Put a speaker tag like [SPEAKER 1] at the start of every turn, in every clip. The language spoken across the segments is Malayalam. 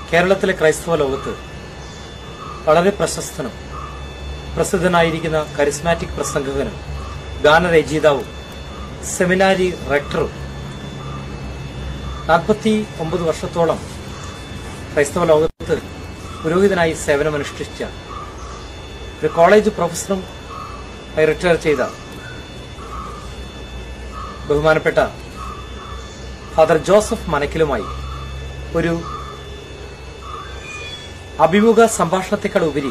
[SPEAKER 1] കേരളത്തിലെ ക്രൈസ്തവ ലോകത്ത് വളരെ പ്രശസ്തനും പ്രസിദ്ധനായിരിക്കുന്ന കരിസ്മാറ്റിക് പ്രസംഗകനും ഗാനരചയിതാവും സെമിനാരി റെക്ടറും നാൽപ്പത്തി ഒമ്പത് വർഷത്തോളം ക്രൈസ്തവ ലോകത്ത് പുരോഹിതനായി സേവനമനുഷ്ഠിച്ച ഒരു കോളേജ് പ്രൊഫസറും ആയി റിട്ടയർ ചെയ്ത ബഹുമാനപ്പെട്ട ഫാദർ ജോസഫ് മനക്കിലുമായി ഒരു അഭിമുഖ സംഭാഷണത്തെക്കാൾ ഉപരി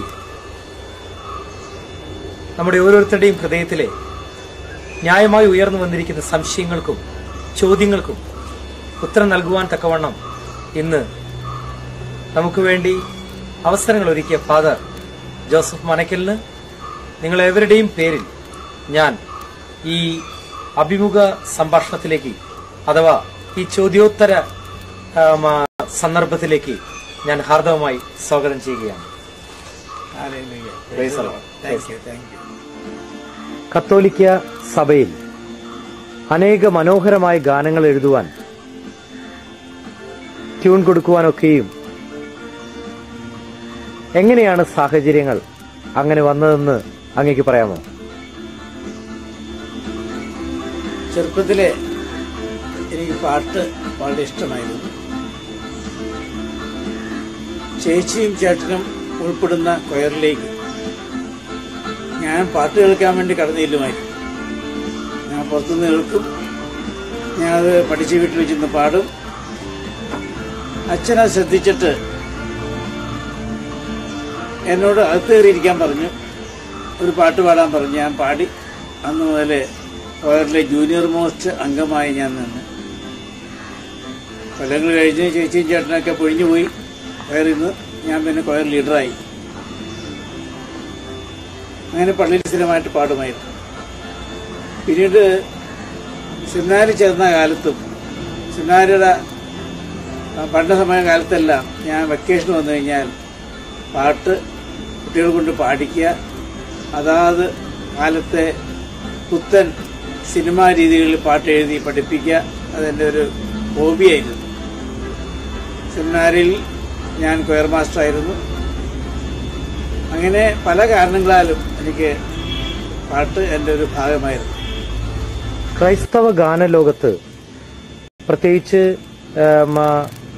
[SPEAKER 1] നമ്മുടെ ഓരോരുത്തരുടെയും ഹൃദയത്തിലെ ന്യായമായി ഉയർന്നു വന്നിരിക്കുന്ന സംശയങ്ങൾക്കും ചോദ്യങ്ങൾക്കും ഉത്തരം നൽകുവാൻ തക്കവണ്ണം ഇന്ന് നമുക്ക് വേണ്ടി അവസരങ്ങൾ ഒരുക്കിയ ഫാദർ ജോസഫ് മനക്കലിന് നിങ്ങൾ ഏവരുടെയും പേരിൽ ഞാൻ ഈ അഭിമുഖ സംഭാഷണത്തിലേക്ക് അഥവാ ഈ ചോദ്യോത്തര ആം, ആ, സന്ദർഭത്തിലേക്ക് ഞാൻ ഹാർദവമായി സ്വാഗതം ചെയ്യുകയാണ് Praise the Lord.
[SPEAKER 2] Thank you thank you
[SPEAKER 1] കത്തോലിക്ക സഭയിൽ അനേക മനോഹരമായ ഗാനങ്ങൾ എഴുതുവാൻ ട്യൂൺ കൊടുക്കുവാനൊക്കെയും എങ്ങനെയാണ് സാഹചര്യങ്ങൾ അങ്ങനെ വന്നതെന്ന് അങ്ങേക്ക് പറയാമോ
[SPEAKER 2] ചെറുപ്പത്തിലെ എനിക്ക് പാട്ട് വളരെ ഇഷ്ടമായിരുന്നു ചേച്ചിയും ചേട്ടനും ഉൾപ്പെടുന്ന കൊയറിലേക്ക് ഞാൻ പാട്ട് കേൾക്കാൻ വേണ്ടി കടന്നു ചെല്ലുമായിരുന്നു ഞാൻ പുറത്തുനിന്ന് കേൾക്കും ഞാനത് പഠിച്ച വീട്ടിൽ വെച്ചിരുന്ന് പാടും അച്ഛനത് ശ്രദ്ധിച്ചിട്ട് എന്നോട് അകത്ത് കയറിയിരിക്കാൻ പറഞ്ഞു ഒരു പാട്ട് പാടാൻ പറഞ്ഞു ഞാൻ പാടി അന്ന് മുതൽ കൊയറിലെ ജൂനിയർ മോസ്റ്റ് അംഗമായി ഞാൻ നിന്ന് കൊല്ലങ്ങൾ കഴിഞ്ഞ് ചേച്ചിയും ചേട്ടനൊക്കെ പൊഴിഞ്ഞു പോയി കൊയറിൽ നിന്ന് ഞാൻ പിന്നെ കൊയർ ലീഡറായി അങ്ങനെ പള്ളിയിൽ സ്ഥിരമായിട്ട് പാടുമായിരുന്നു പിന്നീട് സെമിനാരിൽ ചേർന്ന കാലത്തും സെമിനാരിയുടെ പണ്ട സമയ കാലത്തെല്ലാം ഞാൻ വെക്കേഷൻ വന്നു കഴിഞ്ഞാൽ പാട്ട് കുട്ടികൾ കൊണ്ട് പാടിക്കുക അതാത് കാലത്തെ പുത്തൻ സിനിമാ രീതികളിൽ പാട്ട് എഴുതി പഠിപ്പിക്കുക അതെൻ്റെ ഒരു ഹോബിയായിരുന്നു സെമിനാരിൽ ഞാൻ കൊയർ മാസ്റ്റർ ആയിരുന്നു അങ്ങനെ പല കാരണങ്ങളാലും എനിക്ക് പാട്ട് എൻ്റെ ഒരു ഭാഗമായിരുന്നു
[SPEAKER 1] ക്രൈസ്തവ ഗാനലോകത്ത് പ്രത്യേകിച്ച് ഏം, ആ,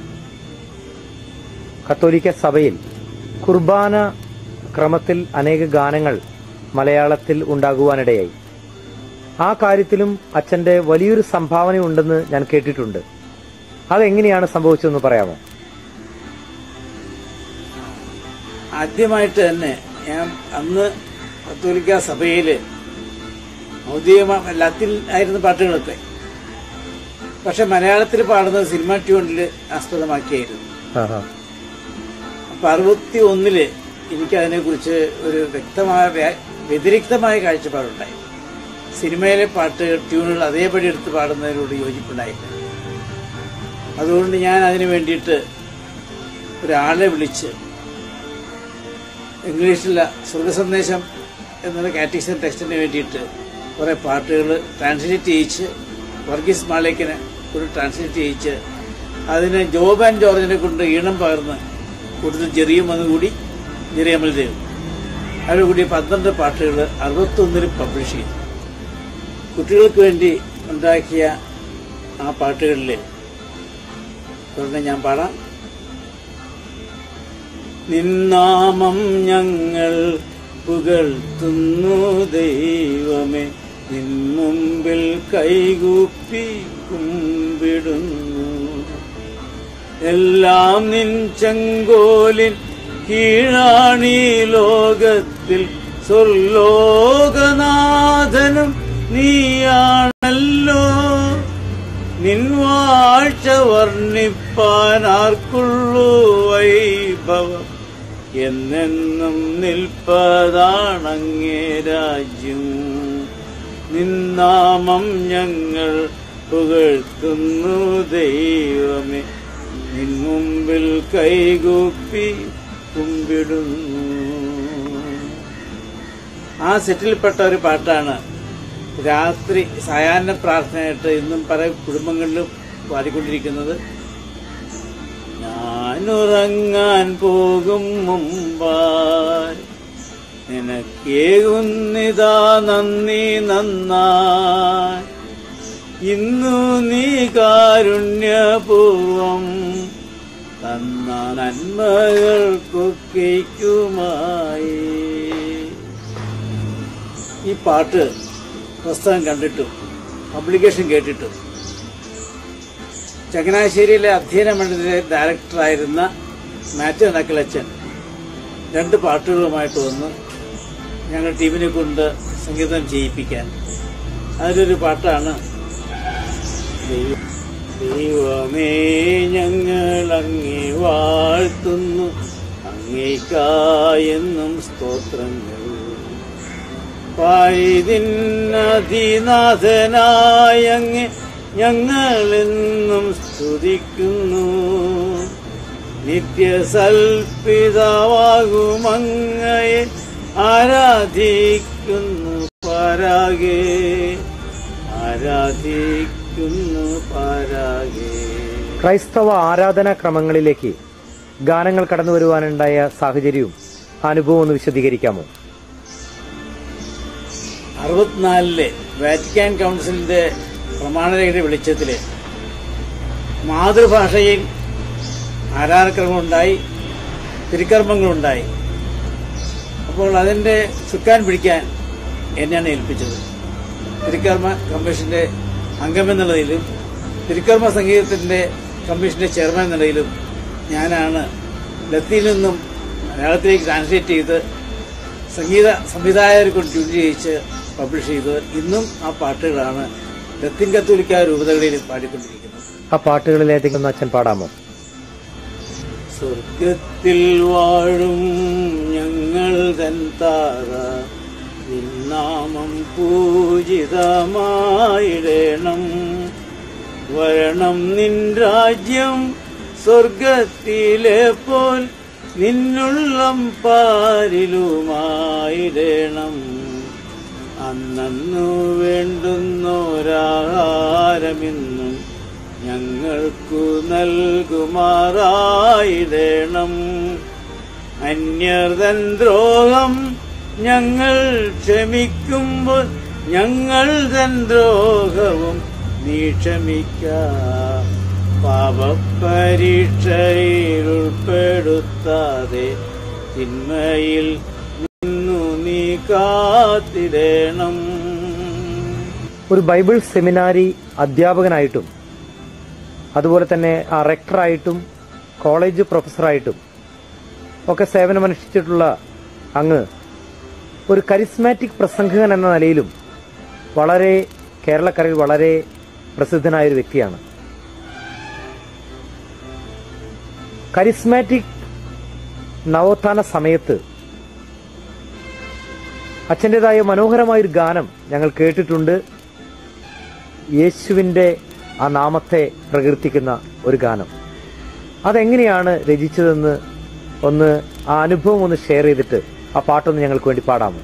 [SPEAKER 1] കത്തോലിക്ക സഭയിൽ കുർബാന ക്രമത്തിൽ അനേക ഗാനങ്ങൾ മലയാളത്തിൽ ഉണ്ടാകുവാനിടയായി ആ കാര്യത്തിലും അച്ഛന്റെ വലിയൊരു സംഭാവന ഉണ്ടെന്ന് ഞാൻ കേട്ടിട്ടുണ്ട് അതെങ്ങനെയാണ് സംഭവിച്ചതെന്ന് പറയാമോ
[SPEAKER 2] ആദ്യമായിട്ട് തന്നെ ഞാൻ അന്ന് കത്തോലിക്ക സഭയിൽ ഔദ്യോഗിക ലത്തിൽ ആയിരുന്നു പാട്ടുകളൊക്കെ പക്ഷെ മലയാളത്തിൽ പാടുന്നത് സിനിമ ട്യൂണിൽ ആസ്പദമാക്കിയായിരുന്നു
[SPEAKER 1] ആഹാ.
[SPEAKER 2] അപ്പൊ അറുപത്തി ഒന്നില് എനിക്ക് അതിനെക്കുറിച്ച് ഒരു വ്യക്തമായ വ്യ- വ്യതിരിക്തമായ കാഴ്ചപ്പാടുണ്ടായി സിനിമയിലെ പാട്ട് ട്യൂണുകൾ അതേപടി എടുത്ത് പാടുന്നതിനോട് യോജിപ്പുണ്ടായില്ല അതുകൊണ്ട് ഞാൻ അതിനു വേണ്ടിയിട്ട് ഒരാളെ വിളിച്ച് ഇംഗ്ലീഷിലെ സ്വർഗസന്ദേശം എന്നുള്ള കാറ്റഗിസൺ ടെക്സ്റ്റിന് വേണ്ടിയിട്ട് കുറെ പാട്ടുകൾ ട്രാൻസ്ലേറ്റ് ചെയ്യിച്ച് വർഗീസ് മാളേക്കിനെ ഒരു ട്രാൻസ്ലേറ്റ് ചെയ്യിച്ച് അതിന് ജോബ് ആൻഡ് ജോർജിനെ കൊണ്ട് ഈണം പകർന്ന് കൂടുതൽ ജെറിയും വന്നുകൂടി ജെറി അമൽദേവ് അവരുടെ കൂടി പന്ത്രണ്ട് പാട്ടുകൾ അറുപത്തൊന്നിൽ പബ്ലിഷ് ചെയ്തു കുട്ടികൾക്ക് വേണ്ടി ഉണ്ടാക്കിയ ആ പാട്ടുകളിൽ ഒരെണ്ണം ഞാൻ പാടാം നിന്നാമം ഞങ്ങൾ പുകഴ്ത്തുന്നു ദൈവമേ നിൻ മുമ്പിൽ കൈകൂപ്പി കുമ്പിടുന്നു എല്ലാം നിൻ ചെങ്കോലിൻ കീഴാണീ ലോകത്തിൽ സ്വർലോകനാഥനും നീയാണല്ലോ നിൻ വാഴ്ച വർണ്ണിപ്പാൻ ആർക്കുള്ളൂ വൈഭവം എന്നെന്നും നിൽപ്പതാണങ്ങേ രാജ്യം നിന്നാമം ഞങ്ങൾ പുകഴ്ത്തുന്നു ദൈവമേ നിൻ മുമ്പിൽ കൈകൂപ്പി കുമ്പിടുന്നു ആ സെറ്റിൽപ്പെട്ട ഒരു പാട്ടാണ് രാത്രി സായാഹ്ന പ്രാർത്ഥനയായിട്ട് ഇന്നും പല കുടുംബങ്ങളിലും പാടിക്കൊണ്ടിരിക്കുന്നത് ഞാൻ ഞാനുറങ്ങാൻ പോകും മുമ്പായി നിനക്കേകുന്നിതാ നന്ദി നന്നായി ഇന്നു നീ കാരുണ്യപൂർവം തന്ന നന്മകൾക്കൊക്കെയ്ക്കുമായി ഈ പാട്ട് പുസ്തകം കണ്ടിട്ടും പബ്ലിക്കേഷൻ കേട്ടിട്ടും ചങ്ങനാശ്ശേരിയിലെ അധ്യയന മണ്ഡലത്തിലെ ഡയറക്ടറായിരുന്ന മാത്യു നക്കലച്ചൻ രണ്ട് പാട്ടുകളുമായിട്ട് വന്ന് ഞങ്ങൾ ടീമിനെ കൊണ്ട് സംഗീതം ചെയ്യിപ്പിക്കാൻ അതിലൊരു പാട്ടാണ് ദൈവ- ദൈവമേ ഞങ്ങൾ അങ്ങേ വാഴ്ത്തുന്നു അങ്ങേക്കായെന്നും സ്തോത്രങ്ങൾ പാരിതിന്നതിനാഥനായ അങ്ങ് ഞങ്ങളെന്നും സ്തുതിക്കുന്നു നിത്യസൽപിതാവാകുമങ്ങയെ ആരാധിക്കുന്നു പരാകെ ആരാധിക്കുന്നു പരാകെ
[SPEAKER 1] ക്രൈസ്തവ ആരാധനാ ക്രമങ്ങളിലേക്ക് ഗാനങ്ങൾ കടന്നു വരുവാനുണ്ടായ സാഹചര്യവും അനുഭവം ഒന്ന് വിശദീകരിക്കാമോ
[SPEAKER 2] അറുപത്തിനാലിലെ വാറ്റിക്കാൻ കൗൺസിലിന്റെ പ്രമാണരയുടെ വെളിച്ചത്തില് മാതൃഭാഷയിൽ ആരാധനക്രമങ്ങളുണ്ടായി തിരുക്കർമ്മങ്ങളുണ്ടായി അപ്പോൾ അതിന്റെ ചുക്കാൻ പിടിക്കാൻ എന്നെയാണ് ഏൽപ്പിച്ചത് തിരുക്കർമ്മ കമ്മീഷന്റെ അംഗമെന്നുള്ളതിലും തിരുക്കർമ്മ സംഗീതത്തിന്റെ കമ്മീഷന്റെ ചെയർമാൻ എന്നുള്ളതിലും ഞാനാണ് ലത്തിയിൽ നിന്നും മലയാളത്തിലേക്ക് ട്രാൻസ്ലേറ്റ് ചെയ്ത് സംഗീത സംവിധായകരെ കൊണ്ട് ട്യൂൺ ചെയ്യിച്ച് പബ്ലിഷ് ചെയ്ത് ഇന്നും ആ പാട്ടുകളാണ് ലത്തിൻ കത്തോലിക്ക രൂപതകളിൽ പാടിക്കൊണ്ടിരിക്കുന്നത്
[SPEAKER 1] ആ പാട്ടുകളിലേതെങ്കിലും ഒന്ന് അച്ഛൻ പാടാമോ
[SPEAKER 2] സ്വർഗത്തിൽ വാഴും ഞങ്ങൾ തൻ താറ നിന്നാമം പൂജിതമായിടേണം വരണം നിൻ രാജ്യം സ്വർഗത്തിലെ പോൽ നിന്നുള്ളം പാരിലുമായിടേണം അന്നു വേണ്ടുന്നൊരാഹാരമെന്നും ഞങ്ങൾക്കു നൽകുമാറായിടണം അന്യർതൻ ദ്രോഹം ഞങ്ങൾ ക്ഷമിക്കുമ്പോൾ ഞങ്ങൾ തൻ ദ്രോഹവും നീ ക്ഷമിക്ക പാപപരീക്ഷയിൽ ഉൾപ്പെടുത്താതെ തിന്മയിൽ നിന്നു നീ കാത്തിടണം
[SPEAKER 1] ഒരു ബൈബിൾ സെമിനാരി അധ്യാപകനായിട്ടും അതുപോലെ തന്നെ ആ റെക്ടറായിട്ടും കോളേജ് പ്രൊഫസറായിട്ടും ഒക്കെ സേവനമനുഷ്ഠിച്ചിട്ടുള്ള അങ്ങ് ഒരു കരിസ്മാറ്റിക് പ്രസംഗകൻ എന്ന നിലയിലും വളരെ കേരളക്കരയിൽ വളരെ പ്രസിദ്ധനായ ഒരു വ്യക്തിയാണ് കരിസ്മാറ്റിക് നവോത്ഥാന സമയത്ത് അച്ഛൻ്റെതായ മനോഹരമായൊരു ഗാനം ഞങ്ങൾ കേട്ടിട്ടുണ്ട് യേശുവിൻ്റെ ആ നാമത്തെ പ്രകീർത്തിക്കുന്ന ഒരു ഗാനം അതെങ്ങനെയാണ് രചിച്ചതെന്ന് ഒന്ന് ആ അനുഭവം ഒന്ന് ഷെയർ ചെയ്തിട്ട് ആ പാട്ടൊന്ന് ഞങ്ങൾക്ക് വേണ്ടി പാടാമോ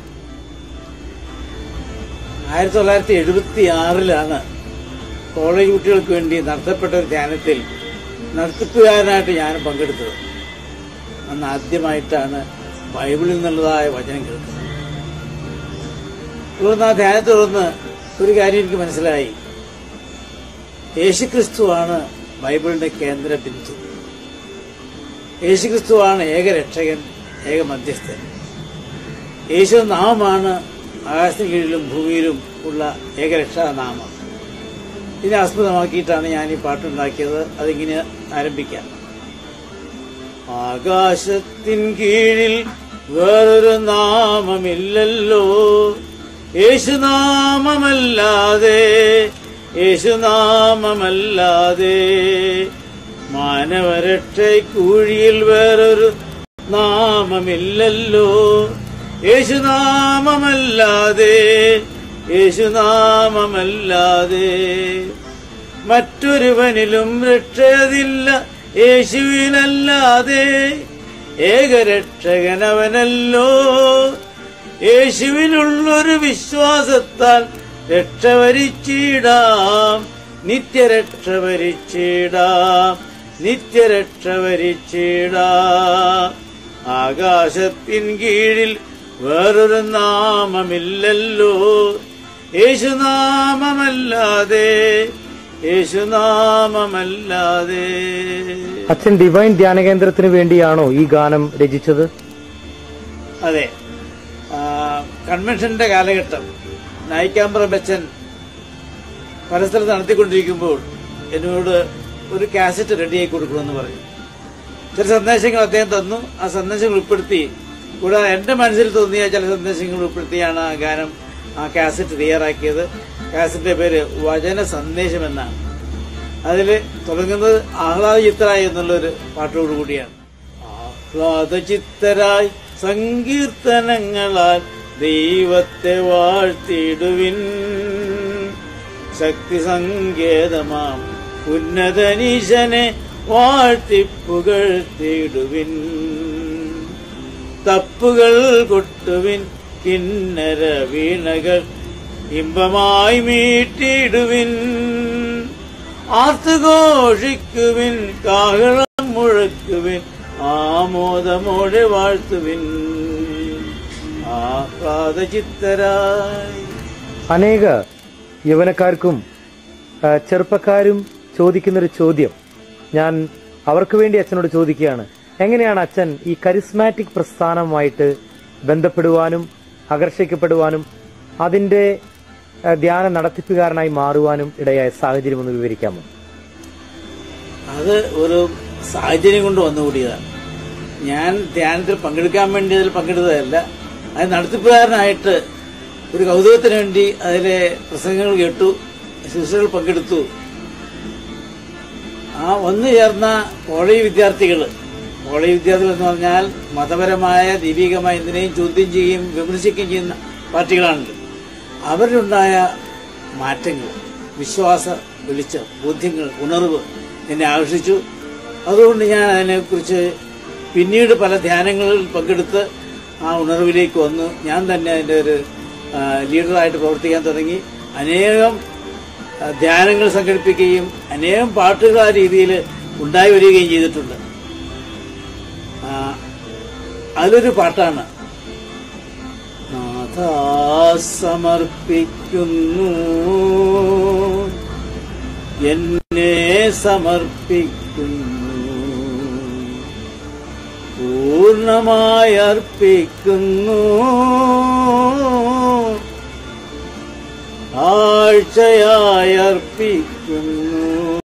[SPEAKER 2] ആയിരത്തി തൊള്ളായിരത്തി എഴുപത്തി ആറിലാണ് കോളേജ് കുട്ടികൾക്ക് വേണ്ടി നടത്തപ്പെട്ട ഒരു ധ്യാനത്തിൽ നടത്തിപ്പുകാരനായിട്ട് ഞാൻ പങ്കെടുത്തത് അന്ന് ആദ്യമായിട്ടാണ് ബൈബിളിൽ നിന്നുള്ളതായ വചനം കേൾക്കുന്നത് തുടർന്ന് ആ ധ്യാനത്തെ തുടർന്ന് ഒരു കാര്യം എനിക്ക് മനസ്സിലായി യേശുക്രിസ്തുവാണ് ബൈബിളിന്റെ കേന്ദ്ര ബിന്ദു യേശുക്രിസ്തുവാണ് ഏക രക്ഷകൻ ഏക മധ്യസ്ഥൻ യേശു നാമമാണ് ആകാശത്തിന് കീഴിലും ഭൂമിയിലും ഉള്ള ഏകരക്ഷാനാമം ഇതിനെ ആസ്പദമാക്കിയിട്ടാണ് ഞാൻ ഈ പാട്ടുണ്ടാക്കിയത് അതിങ്ങനെ ആരംഭിക്കാം ആകാശത്തിൻ കീഴിൽ വേറൊരു നാമമില്ലല്ലോ യേശുനാമമല്ലാതെ യേശുനാമമല്ലാതെ മാനവരക്ഷയ്ക്കൂഴിയിൽ വേറൊരു നാമമില്ലല്ലോ യേശുനാമമല്ലാതെ യേശുനാമമല്ലാതെ മറ്റൊരുവനിലും രക്ഷതില്ല യേശുവിനല്ലാതെ ഏകരക്ഷകനവനല്ലോ യേശുവിനുള്ളൊരു വിശ്വാസത്താൽ രക്ഷ വരിച്ചിടാം നിത്യരക്ഷ വരിച്ചിടാം നിത്യരക്ഷ വരിച്ചിടാ ആകാശത്തിൻ കീഴിൽ വേറൊരു നാമമില്ലല്ലോ യേശുനാമമല്ലാതെ യേശുനാമമല്ലാതെ
[SPEAKER 1] അച്ഛൻ ഡിവൈൻ ധ്യാന കേന്ദ്രത്തിന് വേണ്ടിയാണോ ഈ ഗാനം രചിച്ചത്
[SPEAKER 2] അതെ ആ, കൺവെൻഷന്റെ കാലഘട്ടം നായിക്കാമ്പ്ര ബച്ചൻ പല സ്ഥലത്ത് നടത്തിക്കൊണ്ടിരിക്കുമ്പോൾ എന്നോട് ഒരു കാസറ്റ് റെഡിയാക്കി കൊടുക്കണമെന്ന് പറഞ്ഞു ചില സന്ദേശങ്ങൾ അദ്ദേഹം തന്നു ആ സന്ദേശങ്ങൾ ഉൾപ്പെടുത്തി കൂടാതെ എന്റെ മനസ്സിൽ തോന്നിയ ചില സന്ദേശങ്ങൾ ഉൾപ്പെടുത്തിയാണ് ആ ഗാനം ആ കാസറ്റ് തയ്യാറാക്കിയത് കാസറ്റിന്റെ പേര് വചന സന്ദേശം എന്നാണ് അതിൽ തുടങ്ങുന്നത് ആഹ്ലാദചിത്തരായി എന്നുള്ളൊരു പാട്ടോടുകൂടിയാണ് ആഹ്ലാദചിത്തരായി സങ്കീർത്തനങ്ങളാൽ ദൈവത്തെ വാഴ്ത്തിടുവിൻ ശക്തി സങ്കേതമാം ഉന്നതനീശനെ വാഴ്ത്തിപ്പുകഴ്ത്തിടുവിൻ തപ്പുകൾ കൊട്ടുവിൻ കിന്നര വീണകൾ ഇമ്പമായി മീട്ടിടുവിൻ ആർത്തുഘോഷിക്കുവിൻ കാഹളം മുഴക്കുവിൻ ആമോദമോടെ വാഴ്ത്തുവിൻ ആഹ്ലാദ ചിത്തരായി
[SPEAKER 1] അനേക യൗവനക്കാർക്കും ആ, ചെറുപ്പക്കാരും ചോദിക്കുന്നൊരു ചോദ്യം ഞാൻ അവർക്ക് വേണ്ടി അച്ഛനോട് ചോദിക്കുകയാണ് എങ്ങനെയാണ് അച്ഛൻ ഈ കരിസ്മാറ്റിക് പ്രസ്ഥാനവുമായിട്ട് ബന്ധപ്പെടുവാനും ആകർഷിക്കപ്പെടുവാനും അതിന്റെ ആ, ധ്യാന നടത്തിപ്പുകാരനായി മാറുവാനും ഇടയായ സാഹചര്യം ഒന്ന് വിവരിക്കാമോ
[SPEAKER 2] അത് ഒരു സാഹചര്യം കൊണ്ട് വന്നുകൂടിയതാണ് ഞാൻ ധ്യാനത്തിൽ പങ്കെടുക്കാൻ വേണ്ടി അതിൽ പങ്കെടുത്തതല്ല അത് നടത്തിപ്പുകാരനായിട്ട് ഒരു കൗതുകത്തിന് വേണ്ടി അതിലെ പ്രസംഗങ്ങൾ കേട്ടു ശിശുക്കൾ പങ്കെടുത്തു ആ വന്നു ചേർന്ന കോളേജ് വിദ്യാർത്ഥികൾ കോളേജ് വിദ്യാർത്ഥികൾ എന്ന് പറഞ്ഞാൽ മതപരമായ ദൈവികമായ എന്തിനേയും ചോദ്യം ചെയ്യുകയും വിമർശിക്കുകയും ചെയ്യുന്ന പാർട്ടികളാണല്ലോ അവരിലുണ്ടായ മാറ്റങ്ങൾ വിശ്വാസ വെളിച്ചം ബോധ്യങ്ങൾ ഉണർവ് എന്നെ ആകർഷിച്ചു അതുകൊണ്ട് ഞാൻ അതിനെക്കുറിച്ച് പിന്നീട് പല ധ്യാനങ്ങളിൽ പങ്കെടുത്ത് ആ ഉണർവിലേക്ക് വന്നു ഞാൻ തന്നെ അതിൻ്റെ ഒരു ആ, ലീഡറായിട്ട് പ്രവർത്തിക്കാൻ തുടങ്ങി അനേകം ആ, ധ്യാനങ്ങൾ സംഘടിപ്പിക്കുകയും അനേകം പാട്ടുകൾ ആ രീതിയിൽ ഉണ്ടായി വരികയും ചെയ്തിട്ടുണ്ട് ആ, അതിലൊരു പാട്ടാണ് നാഥ സമർപ്പിക്കുന്നു എന്നെ സമർപ്പിക്കുന്നു പൂർണ്ണമായി അർപ്പിക്കുന്നു ആഴ്ചയായി അർപ്പിക്കുന്നു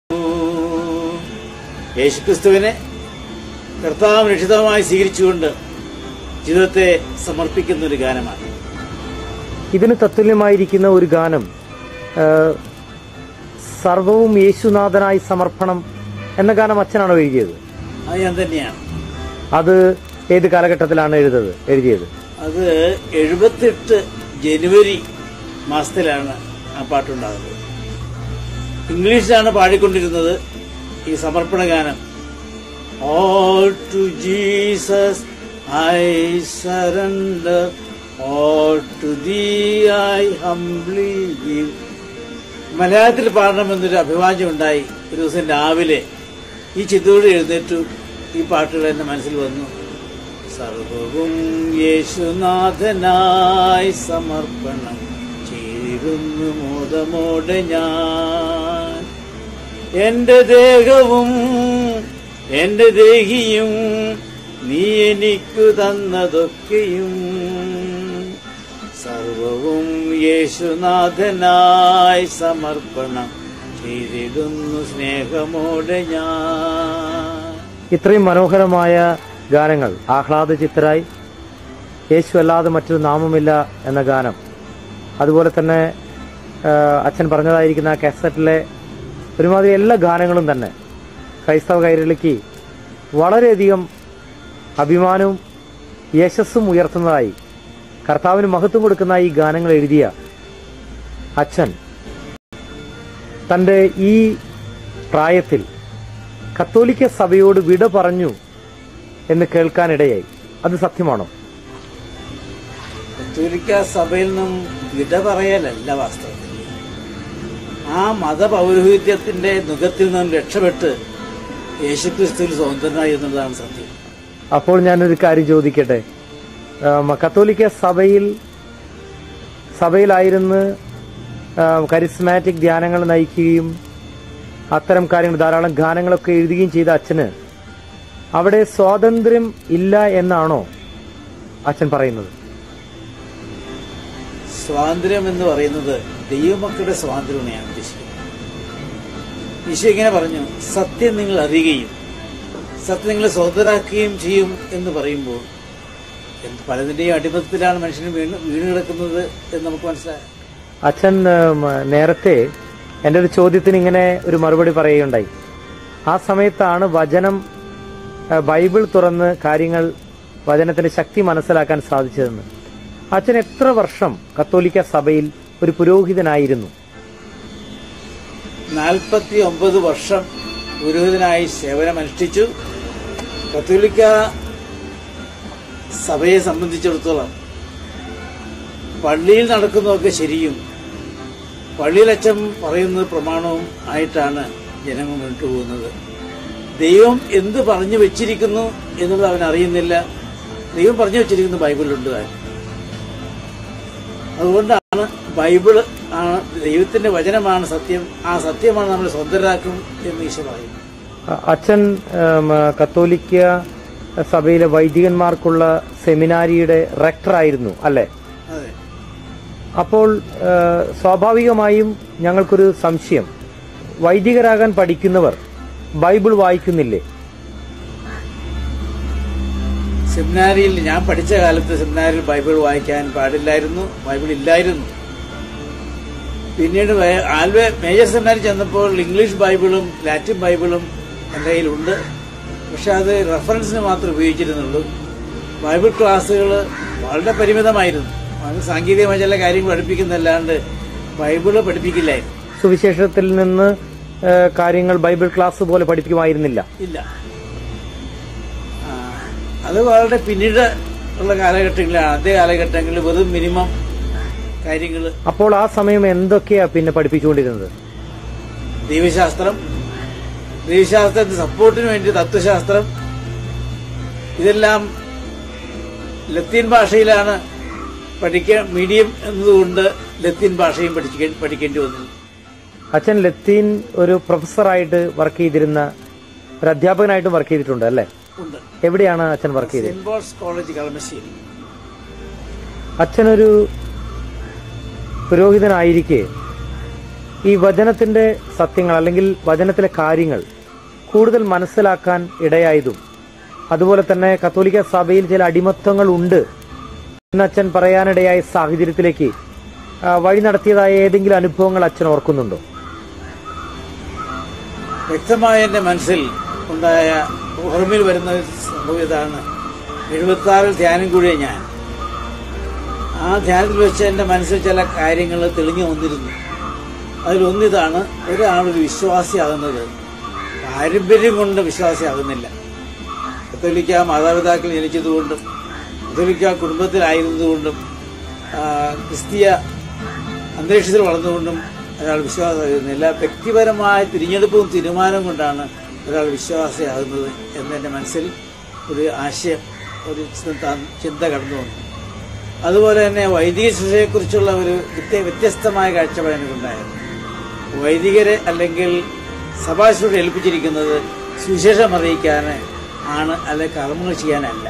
[SPEAKER 2] യേശുക്രിസ്തുവിനെ കർത്താവ് രക്ഷിതമായി സ്വീകരിച്ചുകൊണ്ട് ജീവിതത്തെ സമർപ്പിക്കുന്ന ഒരു ഗാനമാണ്
[SPEAKER 1] ഇതിന് തത്തുല്യമായിരിക്കുന്ന ഒരു ഗാനം ആ, സർവവും യേശുനാഥനായി സമർപ്പണം എന്ന ഗാനം അച്ഛനാണോ എഴുതിയത്
[SPEAKER 2] അത് ഞാൻ തന്നെയാണ്
[SPEAKER 1] അത് ഏത് കാലഘട്ടത്തിലാണ് എഴുതത് എഴുതിയത്
[SPEAKER 2] അത് എഴുപത്തെട്ട് ജനുവരി മാസത്തിലാണ് ആ പാട്ടുണ്ടാകുന്നത് ഇംഗ്ലീഷിലാണ് പാടിക്കൊണ്ടിരുന്നത് ഈ സമർപ്പണ ഗാനം all to Jesus I surrender all to thee I humbly give മലയാളത്തിൽ പാടണമെന്നൊരു അഭിവാജ്യം ഉണ്ടായി ഒരു ദിവസം രാവിലെ ഈ ചിത്തോട് എഴുന്നേറ്റു ഈ പാട്ടുകൾ എന്റെ മനസ്സിൽ വന്നു സർവവും യേശുനാഥനായി സമർപ്പണം ചെയ്തിരുന്നു മോദമോടെ ഞാൻ എന്റെ ദേഹവും എന്റെ ദേഹിയും നീ എനിക്കു തന്നതൊക്കെയും സർവവും യേശുനാഥനായി സമർപ്പണം ചെയ്തിടുന്നു സ്നേഹമോടെ ഞാൻ
[SPEAKER 1] ഇത്രയും മനോഹരമായ ഗാനങ്ങൾ ആഹ്ലാദ ചിത്തരായി യേശു അല്ലാതെ മറ്റൊരു നാമമില്ല എന്ന ഗാനം അതുപോലെ തന്നെ ആ, അച്ഛൻ പറഞ്ഞതായിരിക്കുന്ന ആ കാസറ്റിലെ ഒരുമാതിരി എല്ലാ ഗാനങ്ങളും തന്നെ ക്രൈസ്തവ കൈരളിക്ക് വളരെയധികം അഭിമാനവും യശസ്സും ഉയർത്തുന്നതായി കർത്താവിന് മഹത്വം കൊടുക്കുന്ന ഈ ഗാനങ്ങൾ എഴുതിയ അച്ഛൻ തന്റെ ഈ പ്രായത്തിൽ കത്തോലിക്ക സഭയോട് വിട പറഞ്ഞു എന്ന് കേൾക്കാനിടയായി അത് സത്യമാണോ
[SPEAKER 2] കത്തോലിക്ക സഭയിൽ നിന്നും വിട പറയലല്ല വാസ്തവത്തിൽ ആ മതപൗരോഹിത്യത്തിന്റെ നുഖത്തിൽ നിന്നും രക്ഷപ്പെട്ട് യേശുക്രിസ്തുവിൽ സ്വതന്ത്രനായി എന്നുള്ളതാണ് സത്യം
[SPEAKER 1] അപ്പോൾ ഞാനൊരു കാര്യം ചോദിക്കട്ടെ ആം, കത്തോലിക്ക സഭയിൽ സഭയിലായിരുന്ന് ആം, കരിസ്മാറ്റിക് ധ്യാനങ്ങൾ നയിക്കുകയും അത്തരം കാര്യങ്ങൾ ധാരാളം ഗാനങ്ങളൊക്കെ എഴുതുകയും ചെയ്ത അച്ഛന് അവിടെ സ്വാതന്ത്ര്യം ഇല്ല എന്നാണോ അച്ഛൻ പറയുന്നത്
[SPEAKER 2] സ്വാതന്ത്ര്യം എന്ന് പറയുന്നത് ദൈവമക്കളുടെ സ്വാതന്ത്ര്യമാണ് ഞാൻ ഉദ്ദേശിക്കുന്നത് ഈശോ ഇങ്ങനെ പറഞ്ഞു സത്യം നിങ്ങൾ അറിയുകയും സത്യം നിങ്ങളെ സ്വതന്ത്രരാക്കുകയും ചെയ്യും എന്ന് പറയുമ്പോൾ എന്ത് പലതിന്റെയും അടിമത്തത്തിലാണ് മനുഷ്യന് വീണ് വീണ് കിടക്കുന്നത് എന്ന് നമുക്ക് മനസ്സിലാക്കാം
[SPEAKER 1] അച്ഛൻ ഉം, നേരത്തെ എൻ്റെ ഒരു ചോദ്യത്തിന് ഇങ്ങനെ ഒരു മറുപടി പറയുകയുണ്ടായി ആ സമയത്താണ് വചനം ആ, ബൈബിൾ തുറന്ന് കാര്യങ്ങൾ വചനത്തിന്റെ ശക്തി മനസ്സിലാക്കാൻ സാധിച്ചതെന്ന് അച്ഛൻ എത്ര വർഷം കത്തോലിക്ക സഭയിൽ ഒരു പുരോഹിതനായിരുന്നു
[SPEAKER 2] നാൽപ്പത്തി ഒമ്പത് വർഷം പുരോഹിതനായി സേവനമനുഷ്ഠിച്ചു കത്തോലിക്ക സഭയെ സംബന്ധിച്ചിടത്തോളം പള്ളിയിൽ നടക്കുന്നതൊക്കെ ശരിയും പള്ളിയിൽ അച്ഛൻ പറയുന്നത് പ്രമാണവും ആയിട്ടാണ് ജനങ്ങൾ മുന്നോട്ട് പോകുന്നത് ദൈവം എന്ത് പറഞ്ഞു വെച്ചിരിക്കുന്നു എന്നുള്ളത് അവൻ അറിയുന്നില്ല ദൈവം പറഞ്ഞു വെച്ചിരിക്കുന്നത് ബൈബിളിലുണ്ട് താൻ അതുകൊണ്ടാണ് ബൈബിള് ആണ് ദൈവത്തിന്റെ വചനമാണ് സത്യം ആ സത്യമാണ് നമ്മൾ സ്വന്തരാക്കും എന്ന് ഈശോ പറയുന്നു
[SPEAKER 1] അ- അച്ഛൻ ഉം, കത്തോലിക്ക സഭയിലെ വൈദികന്മാർക്കുള്ള സെമിനാരിയുടെ റെക്ടറായിരുന്നു അല്ലേ
[SPEAKER 2] അതെ
[SPEAKER 1] അപ്പോൾ ആ, സ്വാഭാവികമായും ഞങ്ങൾക്കൊരു സംശയം വൈദികരാകാൻ പഠിക്കുന്നവർ ബൈബിൾ വായിക്കുന്നില്ലേ
[SPEAKER 2] സെമിനാരിയിൽ ഞാൻ പഠിച്ച കാലത്ത് സെമിനാരിൽ ബൈബിൾ വായിക്കാൻ പാടില്ലായിരുന്നു ബൈബിൾ ഇല്ലായിരുന്നു പിന്നീട് വേ- ആൽവേ മേജർ സെമിനാരിൽ ചെന്നപ്പോൾ ഇംഗ്ലീഷ് ബൈബിളും ലാറ്റിൻ ബൈബിളും എൻ്റെ കയ്യിലുണ്ട് പക്ഷെ അത് റെഫറൻസിന് മാത്രമേ ഉപയോഗിച്ചിരുന്നുള്ളൂ ബൈബിൾ ക്ലാസ്സുകൾ വളരെ പരിമിതമായിരുന്നു അത് സാങ്കേതികമായ ചില കാര്യങ്ങൾ പഠിപ്പിക്കുന്നല്ലാണ്ട് ബൈബിള് പഠിപ്പിക്കില്ലായിരുന്നു
[SPEAKER 1] സുവിശേഷത്തിൽ നിന്ന് ആ, കാര്യങ്ങൾ ബൈബിൾ ക്ലാസ് പോലെ പഠിപ്പിക്കുമായിരുന്നില്ല
[SPEAKER 2] ഇല്ല ആ, അത് വളരെ പിന്നീട് ഉള്ള കാലഘട്ടങ്ങളിലാണ് ആദ്യ കാലഘട്ടങ്ങളിൽ വെറും മിനിമം കാര്യങ്ങൾ
[SPEAKER 1] അപ്പോൾ ആ സമയം എന്തൊക്കെയാ പിന്നെ പഠിപ്പിച്ചുകൊണ്ടിരുന്നത്
[SPEAKER 2] ദൈവശാസ്ത്രം ദൈവശാസ്ത്രത്തിന് സപ്പോർട്ടിന് വേണ്ടി തത്വശാസ്ത്രം ഇതെല്ലാം ലത്തീൻ ഭാഷയിലാണ് പഠിക്കാൻ മീഡിയം എന്നതുകൊണ്ട് ലത്തീൻ ഭാഷയും പഠിക്ക- പഠിക്കേണ്ടി വന്നു
[SPEAKER 1] അച്ഛൻ ലത്തീൻ ഒരു പ്രൊഫസറായിട്ട് വർക്ക് ചെയ്തിരുന്ന ഒരു അധ്യാപകനായിട്ടും വർക്ക് ചെയ്തിട്ടുണ്ട് അല്ലേ
[SPEAKER 2] ഉണ്ട്
[SPEAKER 1] എവിടെയാണ് അച്ഛൻ വർക്ക് ചെയ്തത്
[SPEAKER 2] സെന്റ് പോൾസ് കോളേജ് കളമശ്ശേരി
[SPEAKER 1] അച്ഛനൊരു പുരോഹിതനായിരിക്കെ ഈ വചനത്തിന്റെ സത്യങ്ങൾ അല്ലെങ്കിൽ വചനത്തിലെ കാര്യങ്ങൾ കൂടുതൽ മനസ്സിലാക്കാൻ ഇടയായതും അതുപോലെ തന്നെ കത്തോലിക്ക സഭയിൽ ചില അടിമത്വങ്ങൾ ഉണ്ട് എന്ന് അച്ഛൻ പറയാനിടയായ സാഹചര്യത്തിലേക്ക് ആ, വഴി നടത്തിയതായ ഏതെങ്കിലും അനുഭവങ്ങൾ അച്ഛൻ ഓർക്കുന്നുണ്ടോ
[SPEAKER 2] വ്യക്തമായ എന്റെ മനസ്സിൽ ഉണ്ടായ ഓർമ്മയിൽ വരുന്ന ഒരു സംഭവം ഇതാണ് എഴുപത്തി ആറിൽ ധ്യാനം കൂടിയ ഞാൻ ആ ധ്യാനത്തിൽ വെച്ച് എന്റെ മനസ്സിൽ ചില കാര്യങ്ങൾ തെളിഞ്ഞു വന്നിരുന്നു അതിലൊന്നിതാണ് ഒരാളൊരു വിശ്വാസിയാകുന്നത് പാരമ്പര്യം കൊണ്ട് വിശ്വാസിയാകുന്നില്ല കത്തോലിക്ക മാതാപിതാക്കൾ ജനിച്ചതുകൊണ്ടും കത്തോലിക്ക കുടുംബത്തിലായിരുന്നതുകൊണ്ടും ആ, ക്രിസ്തീയ അന്തരീക്ഷത്തിൽ വളർന്നുകൊണ്ടും ഒരാൾ വിശ്വാസമാകുന്നില്ല വ്യക്തിപരമായ തിരഞ്ഞെടുപ്പും തീരുമാനവും കൊണ്ടാണ് ഒരാൾ വിശ്വാസിയാകുന്നത് എന്നെൻ്റെ മനസ്സിൽ ഒരു ആശയം ഒരു ചിന്ത ചിന്ത കടന്നു വന്നു അതുപോലെ തന്നെ വൈദിക ശിക്ഷയെക്കുറിച്ചുള്ള ഒരു വ്യത്യ- വ്യത്യസ്തമായ കാഴ്ചപ്പാട് എനിക്കുണ്ടായിരുന്നു വൈദികരെ അല്ലെങ്കിൽ സഭാശുദ്ധ ഏൽപ്പിച്ചിരിക്കുന്നത് സുവിശേഷം അറിയിക്കാൻ ആണ് അല്ലെ കർമ്മങ്ങൾ ചെയ്യാനല്ല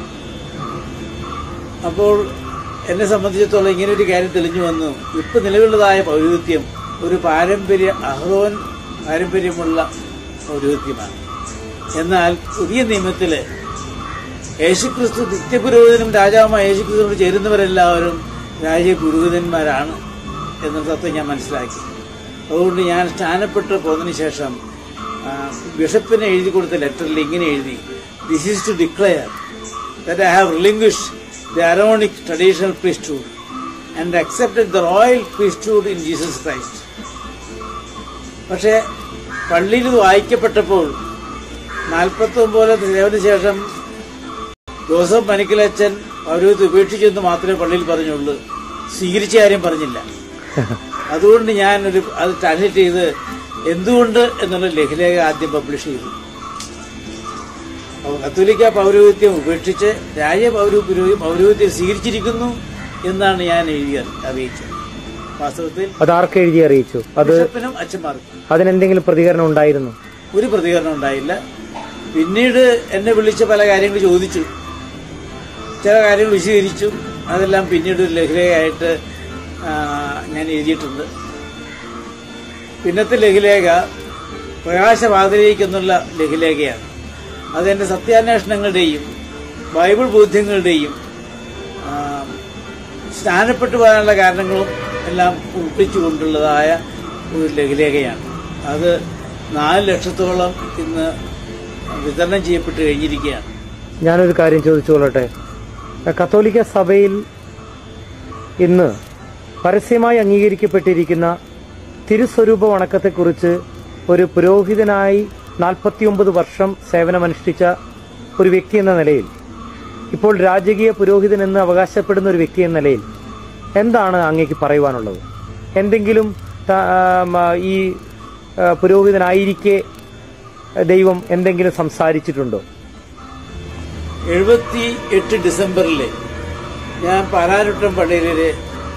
[SPEAKER 2] അപ്പോൾ എന്നെ സംബന്ധിച്ചിടത്തോളം ഇങ്ങനെ ഒരു കാര്യം തെളിഞ്ഞു വന്നു ഇപ്പൊ നിലവിലുള്ളതായ പൗരോഹിത്യം ഒരു പാരമ്പര്യ അഹ്റോൻ പാരമ്പര്യമുള്ള പൗരോഹിത്യമാണ് എന്നാൽ പുതിയ നിയമത്തില് യേശുക്രിസ്തു നിത്യപുരോഹിതനും രാജാവുമായ യേശുക്രിസ്തുവിനോട് ചേരുന്നവരെല്ലാവരും രാജപുരോഹിതന്മാരാണ് എന്ന തത്വം ഞാൻ മനസ്സിലാക്കി അതുകൊണ്ട് ഞാൻ സ്ഥാനപ്പെട്ട് പോന്നതിന് ശേഷം ആ, ബിഷപ്പിന് എഴുതി കൊടുത്ത ലെറ്ററിൽ ഇങ്ങനെ എഴുതി this is to declare that I have relinquished the Aaronic traditional priesthood and accepted the royal priesthood in Jesus Christ. പക്ഷേ പള്ളിയിൽ ഇത് വായിക്കപ്പെട്ടപ്പോൾ നാൽപ്പത്തി ഒമ്പതിലത്തെ സേവന ശേഷം ജോസഫ് പനിക്കലച്ചൻ പൗരോഹിത്ത് ഉപേക്ഷിച്ചെന്ന് മാത്രമേ പള്ളിയിൽ പറഞ്ഞുള്ളൂ സ്വീകരിച്ച കാര്യം പറഞ്ഞില്ല അതുകൊണ്ട് ഞാൻ ഒരു അത് ട്രാൻസ്ലേറ്റ് ചെയ്ത് എന്തുകൊണ്ട് എന്നുള്ള ലഘുലേഖ ആദ്യം പബ്ലിഷ് ചെയ്തു അപ്പോൾ കത്തോലിക്ക പൗരോഹിത്യം ഉപേക്ഷിച്ച് രാജ പൗര പൗരോഹിത്യം സ്വീകരിച്ചിരിക്കുന്നു എന്നാണ് ഞാൻ എഴുതി അറിയിച്ചത് വാസ്തവത്തിൽ
[SPEAKER 1] അത് ആർക്ക് എഴുതി അറിയിച്ചു അത്
[SPEAKER 2] ബിഷപ്പിനും അച്ഛന്മാർക്കും
[SPEAKER 1] അതിനെന്തെങ്കിലും പ്രതികരണം ഉണ്ടായിരുന്നു
[SPEAKER 2] ഒരു പ്രതികരണം ഉണ്ടായില്ല പിന്നീട് എന്നെ വിളിച്ച് പല കാര്യങ്ങൾ ചോദിച്ചു ചില കാര്യങ്ങൾ വിശദീകരിച്ചു അതെല്ലാം പിന്നീട് ഒരു ലഘുലേഖയായിട്ട് ആ, ഞാൻ എഴുതിയിട്ടുണ്ട് പിന്നത്തെ ലഘുലേഖ പ്രകാശവാതിലേക്ക് എന്നുള്ള ലഘുലേഖയാണ് അതെന്റെ സത്യാന്വേഷണങ്ങളുടെയും ബൈബിൾ ബോധ്യങ്ങളുടെയും ആ, സ്നാനപ്പെട്ടു പോകാനുള്ള കാരണങ്ങളും എല്ലാം ഉൾപ്പിച്ചുകൊണ്ടുള്ളതായ ഒരു ലഘുലേഖയാണ് അത് നാല് ലക്ഷത്തോളം ഇന്ന് വിതരണം ചെയ്യപ്പെട്ട് കഴിഞ്ഞിരിക്കുകയാണ്
[SPEAKER 1] ഞാനൊരു കാര്യം ചോദിച്ചുകൊള്ളട്ടെ കത്തോലിക്ക സഭയിൽ ഇന്ന് പരസ്യമായി അംഗീകരിക്കപ്പെട്ടിരിക്കുന്ന തിരുസ്വരൂപ വണക്കത്തെക്കുറിച്ച് ഒരു പുരോഹിതനായി നാൽപ്പത്തിയൊമ്പത് വർഷം സേവനമനുഷ്ഠിച്ച ഒരു വ്യക്തി എന്ന നിലയിൽ ഇപ്പോൾ രാജകീയ പുരോഹിതൻ എന്ന് അവകാശപ്പെടുന്ന ഒരു വ്യക്തി എന്ന നിലയിൽ എന്താണ് അങ്ങേക്ക് പറയുവാനുള്ളത് എന്തെങ്കിലും ത- ആം, ആ, ഈ ആ, പുരോഹിതനായിരിക്കെ ദൈവം എന്തെങ്കിലും സംസാരിച്ചിട്ടുണ്ടോ
[SPEAKER 2] എഴുപത്തി എട്ട് ഡിസംബറിൽ ഞാൻ പാലാരുട്ടം പള്ളിയിലെ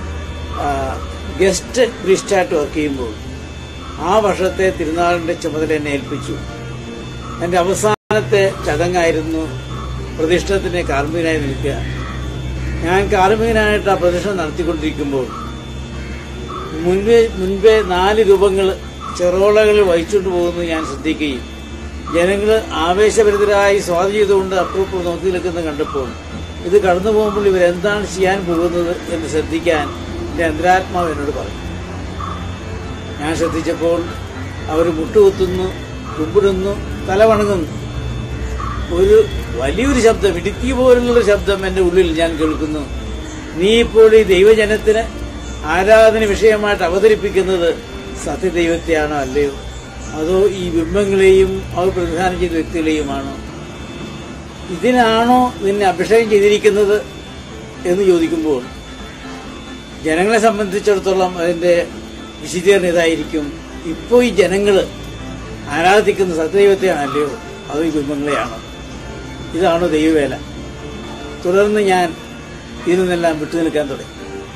[SPEAKER 2] ഗസ്റ്റ് പ്രീസ്റ്റായിട്ട് വർക്ക് ചെയ്യുമ്പോൾ ആ വർഷത്തെ തിരുനാളിന്റെ ചുമതല എന്നെ ഏൽപ്പിച്ചു എന്റെ അവസാനത്തെ ചടങ്ങായിരുന്നു പ്രതിഷ്ഠത്തിന് കാർമ്മികനായി നിൽക്കുക ഞാൻ കാർമ്മികനായിട്ട് ആ പ്രതിഷ്ഠ നടത്തിക്കൊണ്ടിരിക്കുമ്പോൾ മുൻപേ മുൻപേ നാല് രൂപങ്ങൾ ചെറോളകൾ വഹിച്ചുകൊണ്ട് പോകുന്നത് ഞാൻ ശ്രദ്ധിക്കുകയും ജനങ്ങൾ ആവേശഭരിതരായി സ്വാഗതം ചെയ്തുകൊണ്ട് അപ്പുറപ്പുറം നോക്കി നിൽക്കുന്നത് കണ്ടപ്പോൾ ഇത് കടന്നു പോകുമ്പോൾ ഇവരെന്താണ് ചെയ്യാൻ പോകുന്നത് എന്ന് ശ്രദ്ധിക്കാൻ എന്റെ അന്തരാത്മാവ് എന്നോട് പറഞ്ഞു ഞാൻ ശ്രദ്ധിച്ചപ്പോൾ അവർ മുട്ടുകുത്തുന്നു കുമ്പിടുന്നു തല വണങ്ങുന്നു ഒരു വലിയൊരു ശബ്ദം ഇടുക്കി പോലുള്ള ശബ്ദം എന്റെ ഉള്ളിൽ ഞാൻ കേൾക്കുന്നു നീ ഇപ്പോൾ ഈ ദൈവജനത്തിന് ആരാധന വിഷയമായിട്ട് അവതരിപ്പിക്കുന്നത് സത്യദൈവത്തെയാണോ അല്ലയോ അതോ ഈ ബിംബങ്ങളെയും അവർ പ്രതിദാനം ചെയ്ത വ്യക്തികളെയുമാണോ ഇതിനാണോ നിന്നെ അഭിഷേകം ചെയ്തിരിക്കുന്നത് എന്ന് ചോദിക്കുമ്പോൾ ജനങ്ങളെ സംബന്ധിച്ചിടത്തോളം അതിന്റെ വിശദീകരണം ഇതായിരിക്കും ഇപ്പോൾ ഈ ജനങ്ങള് ആരാധിക്കുന്ന സത്യദൈവത്തെയാണല്ലയോ അതോ ഈ ബിംബങ്ങളെയാണോ ഇതാണോ ദൈവവേല തുടർന്ന് ഞാൻ ഇതിൽ നിന്നെല്ലാം വിട്ടുനിൽക്കാൻ തുടങ്ങി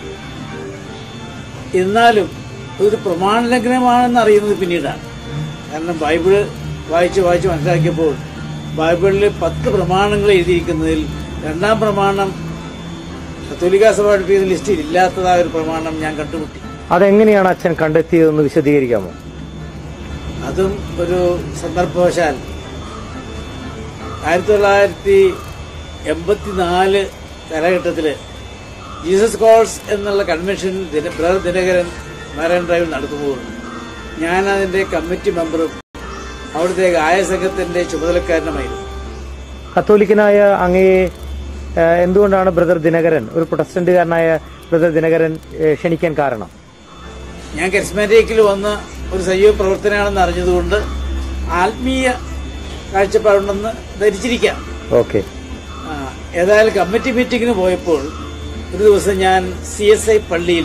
[SPEAKER 2] എന്നാലും ഇതൊരു പ്രമാണലംഘനമാണെന്ന് അറിയുന്നത് പിന്നീടാണ് കാരണം ബൈബിള് വായിച്ച് വായിച്ച് മനസ്സിലാക്കിയപ്പോൾ ബൈബിളിൽ പത്ത് പ്രമാണങ്ങൾ എഴുതിയിരിക്കുന്നതിൽ രണ്ടാം പ്രമാണം കത്തോലിക്ക സഭ പഠിപ്പിക്കുന്ന ലിസ്റ്റിൽ ഇല്ലാത്തതായ ഒരു പ്രമാണം ഞാൻ കണ്ടുമുട്ടി
[SPEAKER 1] അതെങ്ങനെയാണ് അച്ഛൻ കണ്ടെത്തിയതെന്ന് വിശദീകരിക്കാമോ
[SPEAKER 2] അതും ഒരു സന്ദർഭവശാൽ ആയിരത്തി തൊള്ളായിരത്തി എൺപത്തിനാല് കാലഘട്ടത്തില് ജീസസ് കോൾസ് എന്നുള്ള കൺവെൻഷൻ ദിന- ബ്രദർ ദിനകരൻ മറൈൻ ഡ്രൈവിൽ നടത്തുമ്പോൾ ഞാൻ അതിന്റെ കമ്മിറ്റി മെമ്പറും അവിടുത്തെ ഗായ സംഘത്തിന്റെ ചുമതലക്കാരനുമായിരുന്നു
[SPEAKER 1] കത്തോലിക്കനായ അങ്ങയെ ആ, എന്തുകൊണ്ടാണ് ബ്രദർ ദിനകരൻ ഒരു പ്രൊട്ടസ്റ്റന്റുകാരനായ ബ്രദർ ദിനകരൻ ഏ, ക്ഷണിക്കാൻ കാരണം
[SPEAKER 2] ഞാൻ കരിസ്മാറ്റിക്കിൽ വന്ന് ഒരു സജീവ പ്രവർത്തനമാണെന്ന് അറിഞ്ഞതുകൊണ്ട് ആത്മീയ കാഴ്ചപ്പാടുണ്ടെന്ന് ധരിച്ചിരിക്കാം
[SPEAKER 1] ഓക്കെ
[SPEAKER 2] ആ, ഏതായാലും കമ്മിറ്റി മീറ്റിങ്ങിന് പോയപ്പോൾ ഒരു ദിവസം ഞാൻ സി എസ് ഐ പള്ളിയിൽ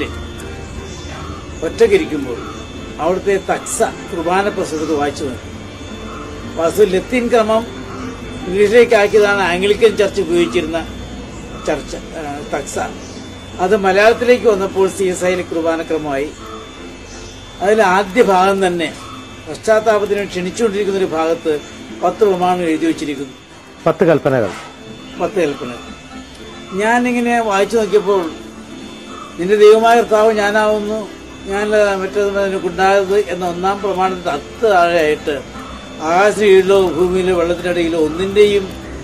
[SPEAKER 2] ഒറ്റക്കിരിക്കുമ്പോൾ അവിടുത്തെ തക്സ കുർബാന പ്രസംഗത്ത് വായിച്ചു നോക്കി വാസ്തു ലത്തീൻ ക്രമം ഇംഗ്ലീഷിലേക്ക് ആക്കിയതാണ് ആംഗ്ലിക്കൻ ചർച്ച് ഉപയോഗിച്ചിരുന്ന ചർച്ച ആ, തക്സ അത് മലയാളത്തിലേക്ക് വന്നപ്പോൾ സി എസ് ഐയിൽ കുർബാനക്രമമായി അതിൽ ആദ്യ ഭാഗം തന്നെ പശ്ചാത്താപത്തിന് ക്ഷണിച്ചുകൊണ്ടിരിക്കുന്ന ഒരു ഭാഗത്ത് പത്ത് പ്രമാണം എഴുതി വച്ചിരിക്കുന്നു
[SPEAKER 1] പത്ത് കൽപ്പനകൾ
[SPEAKER 2] പത്ത് കൽപ്പന ഞാനിങ്ങനെ വായിച്ചു നോക്കിയപ്പോൾ നിന്റെ ദൈവമായ കർത്താവ് ഞാനാവുന്നു ഞാൻ മറ്റേത് എനിക്കുണ്ടായത് എന്ന ഒന്നാം പ്രമാണത്തിൽ അത്ത് താഴെയായിട്ട് ആകാശത്തിലോ ഭൂമിയിലോ വെള്ളത്തിനടിയിലോ ഒന്നിന്റെയും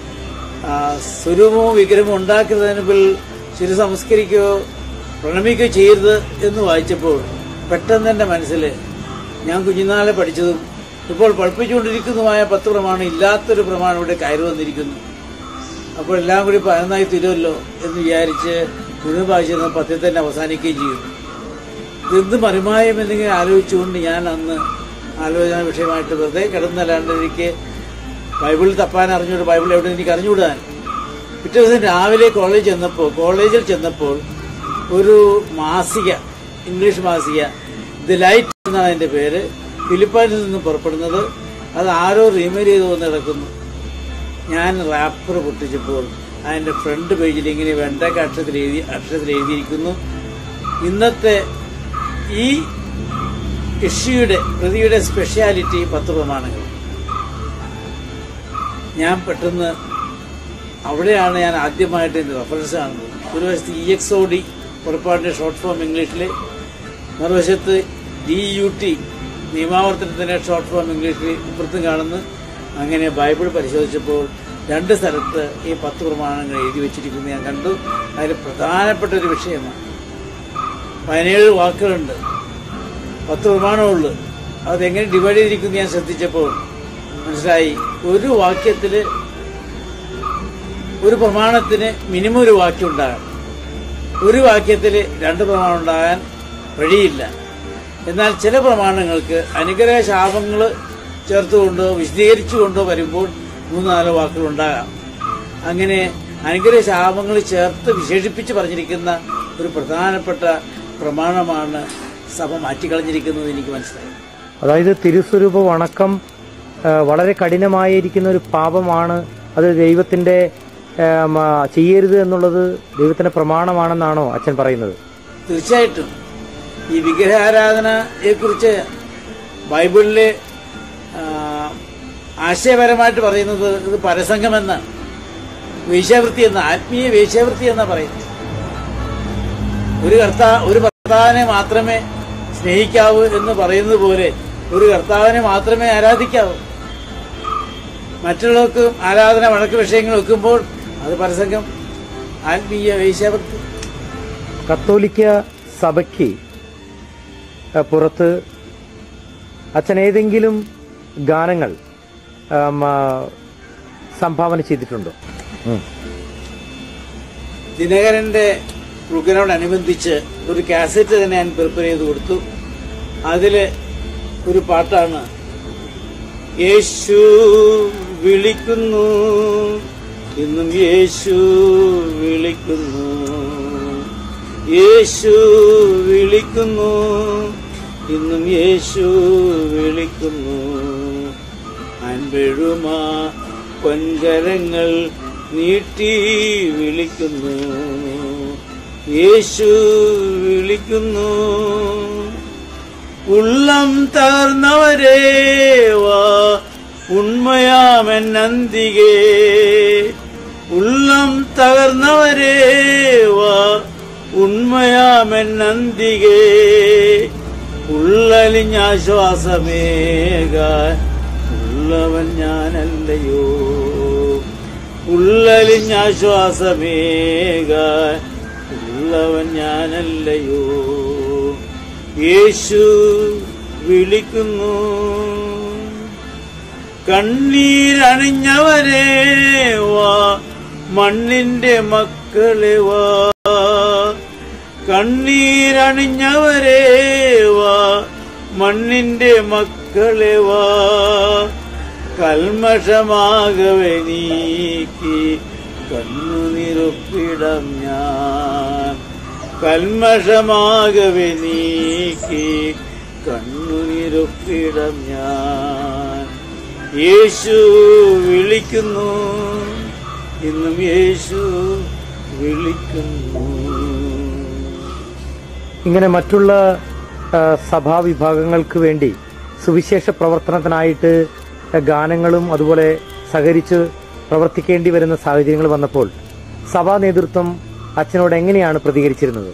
[SPEAKER 2] ആ, സ്വരൂപമോ വിഗ്രഹമോ ഉണ്ടാക്കുന്നതിന് മുമ്പിൽ ശരി സംസ്കരിക്കുകയോ പ്രണമിക്കുകയോ ചെയ്യരുത് എന്ന് വായിച്ചപ്പോൾ പെട്ടെന്ന് എൻ്റെ മനസ്സിൽ ഞാൻ കുഞ്ഞുനാളെ പഠിച്ചതും ഇപ്പോൾ പഠിപ്പിച്ചുകൊണ്ടിരിക്കുന്നതുമായ പത്ത് പ്രമാണം ഇല്ലാത്തൊരു പ്രമാണം ഇവിടെ കയറി വന്നിരിക്കുന്നു അപ്പോൾ എല്ലാം കൂടി പതിനൊന്നായി തീരുമല്ലോ എന്ന് വിചാരിച്ച് മുഴുവൻ വായിച്ചിരുന്ന പത്തിൽ തന്നെ അവസാനിക്കുകയും ചെയ്യും ഇതെന്ത് മറിമായം എന്നിങ്ങനെ ആലോചിച്ചുകൊണ്ട് ഞാൻ അന്ന് ആലോചന വിഷയമായിട്ട് വെറുതെ കിടന്നല്ലാണ്ട് എനിക്ക് ബൈബിളിൽ തപ്പാൻ അറിഞ്ഞൂടെ ബൈബിൾ എവിടെ എനിക്ക് അറിഞ്ഞുകൂടാൻ പിറ്റേ ദിവസം രാവിലെ കോളേജ് ചെന്നപ്പോൾ കോളേജിൽ ചെന്നപ്പോൾ ഒരു മാസിക ഇംഗ്ലീഷ് മാസിക ദി ലൈറ്റ് എന്നാണ് അതിന്റെ പേര് ഫിലിപ്പൈൻസിൽ നിന്ന് പുറപ്പെടുന്നത് അത് ആരോ റീമെയിൽ ചെയ്ത് വന്ന് കിടക്കുന്നു ഞാൻ റാപ്പർ പൊട്ടിച്ചപ്പോൾ അതിന്റെ ഫ്രണ്ട് പേജിൽ ഇങ്ങനെ വെണ്ടക്ക അക്ഷരത്തിൽ എഴുതി അക്ഷരത്തിൽ എഴുതിയിരിക്കുന്നു ഇന്നത്തെ ഈ ഇഷ്യൂയുടെ പ്രതിയുടെ സ്പെഷ്യാലിറ്റി പത്ത് പ്രമാണങ്ങൾ ഞാൻ പെട്ടെന്ന് അവിടെയാണ് ഞാൻ ആദ്യമായിട്ട് എൻ്റെ റെഫറൻസ് കാണുന്നത് ഒരു വശത്ത് ഇ എക്സ് ഒ ഡി പുറപ്പാടിൻ്റെ ഷോർട്ട് ഫോം ഇംഗ്ലീഷിൽ മറുവശത്ത് ഡി യു ടി നിയമാവർത്തനത്തിൻ്റെ ഷോർട്ട് ഫോം ഇംഗ്ലീഷിൽ ഇപ്പുറത്തും കാണുന്നു അങ്ങനെ ബൈബിൾ പരിശോധിച്ചപ്പോൾ രണ്ട് സ്ഥലത്ത് ഈ പത്ത് പ്രമാണങ്ങൾ എഴുതി വെച്ചിരിക്കുന്നത് ഞാൻ കണ്ടു അതിൽ പ്രധാനപ്പെട്ട ഒരു വിഷയമാണ് പതിനേഴ് വാക്കുകളുണ്ട് പത്ത് പ്രമാണമുള്ളൂ അതെങ്ങനെ ഡിവൈഡ് ചെയ്തിരിക്കുന്നു ഞാൻ ശ്രദ്ധിച്ചപ്പോൾ മനസ്സിലായി ഒരു വാക്യത്തിൽ ഒരു പ്രമാണത്തിന് മിനിമം ഒരു വാക്യം ഉണ്ടാകണം ഒരു വാക്യത്തിൽ രണ്ട് പ്രമാണം ഉണ്ടാകാൻ വഴിയില്ല എന്നാൽ ചില പ്രമാണങ്ങൾക്ക് അനുഗ്രഹ ശാപങ്ങൾ ചേർത്തുകൊണ്ടോ വിശദീകരിച്ചുകൊണ്ടോ വരുമ്പോൾ മൂന്ന് നാലോ വാക്കുകൾ ഉണ്ടാകാം അങ്ങനെ അനുഗ്രഹ ശാപങ്ങൾ ചേർത്ത് വിശേഷിപ്പിച്ച് പറഞ്ഞിരിക്കുന്ന ഒരു പ്രധാനപ്പെട്ട പ്രമാണമാണ് സഭ മാറ്റിക്കളഞ്ഞിരിക്കുന്നത് എനിക്ക് മനസ്സിലായി
[SPEAKER 1] അതായത് തിരുസ്വരൂപ വണക്കം ആ, വളരെ കഠിനമായിരിക്കുന്ന ഒരു പാപമാണ് അത് ദൈവത്തിന്റെ ആ, മ, ചെയ്യരുത് എന്നുള്ളത് ദൈവത്തിന്റെ പ്രമാണമാണെന്നാണോ അച്ഛൻ പറയുന്നത്
[SPEAKER 2] തീർച്ചയായിട്ടും ഈ വിഗ്രഹാരാധനയെ കുറിച്ച് ബൈബിളിലെ ആ, ആശയപരമായിട്ട് പറയുന്നത് ഇത് പരസംഗമെന്നാണ് വേശ്യാവൃത്തി എന്ന ആത്മീയ വേശ്യാവൃത്തി എന്നാ പറയുന്നത് ഒരു കർത്താ ഒരു കർത്താവിനെ മാത്രമേ സ്നേഹിക്കാവൂ എന്ന് പറയുന്നത് പോലെ ഒരു കർത്താവിനെ മാത്രമേ ആരാധിക്കാവൂ മറ്റുള്ളവർക്ക് ആരാധന വഴക്ക് വിഷയങ്ങൾ വെക്കുമ്പോൾ അത് പരസംഗം ആത്മീയ വേശ്യാവൃത്തി
[SPEAKER 1] കത്തോലിക്ക സഭയ്ക്ക് ആ, പുറത്ത് അച്ഛൻ ഏതെങ്കിലും ഗാനങ്ങൾ ആം, ആ, സംഭാവന ചെയ്തിട്ടുണ്ടോ ഉം.
[SPEAKER 2] ദിനകരന്റെ പ്രോഗ്രാമിനോടനുബന്ധിച്ച് ഒരു കാസറ്റ് തന്നെ ഞാൻ പ്രിപ്പയർ ചെയ്ത് കൊടുത്തു അതില് ഒരു പാട്ടാണ് യേശു വിളിക്കുന്നു ഇന്നും യേശു വിളിക്കുന്നു യേശു വിളിക്കുന്നു ഇന്നും യേശു വിളിക്കുന്നു അൻപെഴുമാ പൊൻകരങ്ങൾ നീട്ടി വിളിക്കുന്നു യേശു വിളിക്കുന്നു ഉള്ളം തകർന്നവരേ വാ ഉണ്മയാമൻ നന്ദികേ ഉള്ളം തകർന്നവരേ വാ ഉണ്മയാമൻ നന്ദികേ ഉള്ളലിഞ്ഞാശ്വാസമേക ഉള്ളവൻ ഞാനല്ലയോ ഉള്ളലിഞ്ഞാശ്വാസമേക ഉള്ളവൻ ഞാനല്ലയോ യേശു വിളിക്കുന്നു കണ്ണീരണിഞ്ഞവരേ വാ മണ്ണിന്റെ മക്കളെ വാ കണ്ണീരണിഞ്ഞവരേ വാ മണ്ണിന്റെ മക്കളെ വാ കൽമഷമാകവെ നീക്കി കണ്ണുനിരുപ്പിടം ഞാൻ കൽമഷമാകവെ നീക്കി കണ്ണുനിരുപ്പിടം ഞാൻ യേശു വിളിക്കുന്നു ഇന്നും യേശു വിളിക്കുന്നു
[SPEAKER 1] ഇങ്ങനെ മറ്റുള്ള ആ, സഭാവിഭാഗങ്ങൾക്ക് വേണ്ടി സുവിശേഷ പ്രവർത്തനത്തിനായിട്ട് ഗാനങ്ങളും അതുപോലെ സഹകരിച്ച് പ്രവർത്തിക്കേണ്ടി വരുന്ന സാഹചര്യങ്ങൾ വന്നപ്പോൾ സഭാ നേതൃത്വം അച്ഛനോട് എങ്ങനെയാണ് പ്രതികരിച്ചിരുന്നത്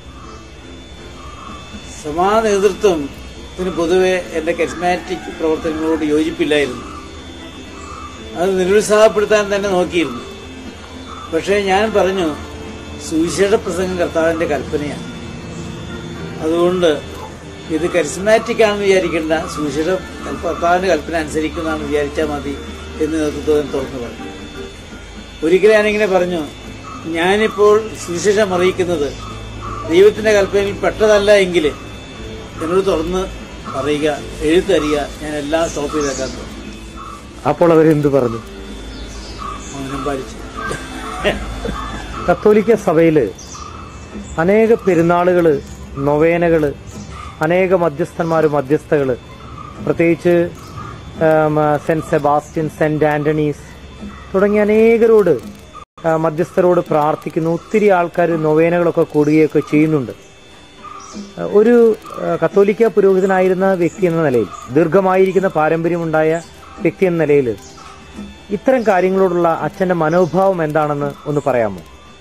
[SPEAKER 2] സമാ നേതൃത്വത്തിന് പൊതുവെ എന്റെ കരിസ്മാറ്റിക് പ്രവർത്തനങ്ങളോട് യോജിപ്പില്ലായിരുന്നു അത് നിരുത്സാഹപ്പെടുത്താൻ തന്നെ നോക്കിയിരുന്നു പക്ഷേ ഞാൻ പറഞ്ഞു സുവിശേഷ പ്രസംഗം കർത്താവിന്റെ കൽപ്പനയാണ് അതുകൊണ്ട് ഇത് കരിസ്മാറ്റിക് ആണെന്ന് വിചാരിക്കേണ്ട സുവിശേഷ കർത്താവിന്റെ കൽപ്പന അനുസരിക്കുന്നതാണെന്ന് വിചാരിച്ചാൽ മതി എന്ന് നേതൃത്വം തുറന്നു പറഞ്ഞു ഒരിക്കലും ഞാനിങ്ങനെ പറഞ്ഞു ഞാനിപ്പോൾ സുവിശേഷം അറിയിക്കുന്നത് ദൈവത്തിന്റെ കൽപ്പനയിൽ പെട്ടതല്ല എങ്കിൽ എന്നോട് തുറന്ന് പറയുക എഴുത്തറിയുക ഞാൻ എല്ലാം സ്റ്റോപ്പ് ചെയ്തേക്കാൻ പറഞ്ഞു.
[SPEAKER 1] അപ്പോൾ അവരെന്തു പറഞ്ഞു
[SPEAKER 2] മൗനം പാലിച്ചു
[SPEAKER 1] കത്തോലിക്ക സഭയില് അനേക പെരുന്നാളുകള് നൊവേനകള് അനേക മധ്യസ്ഥന്മാരും മധ്യസ്ഥകള് പ്രത്യേകിച്ച് ആം, സെന്റ് സെബാസ്റ്റ്യൻ സെന്റ് ആന്റണീസ് തുടങ്ങി അനേകരോട് ആ, മധ്യസ്ഥരോട് പ്രാർത്ഥിക്കുന്നു ഒത്തിരി ആൾക്കാർ നൊവേനകളൊക്കെ കൂടുകയൊക്കെ ചെയ്യുന്നുണ്ട് ആ, ഒരു ആ, കത്തോലിക്ക പുരോഹിതനായിരുന്ന വ്യക്തി എന്ന നിലയിൽ ദീർഘമായിരിക്കുന്ന പാരമ്പര്യമുണ്ടായ വ്യക്തി എന്ന നിലയിൽ ഇത്തരം കാര്യങ്ങളോടുള്ള അച്ഛന്റെ മനോഭാവം എന്താണെന്ന് ഒന്ന് പറയാമോ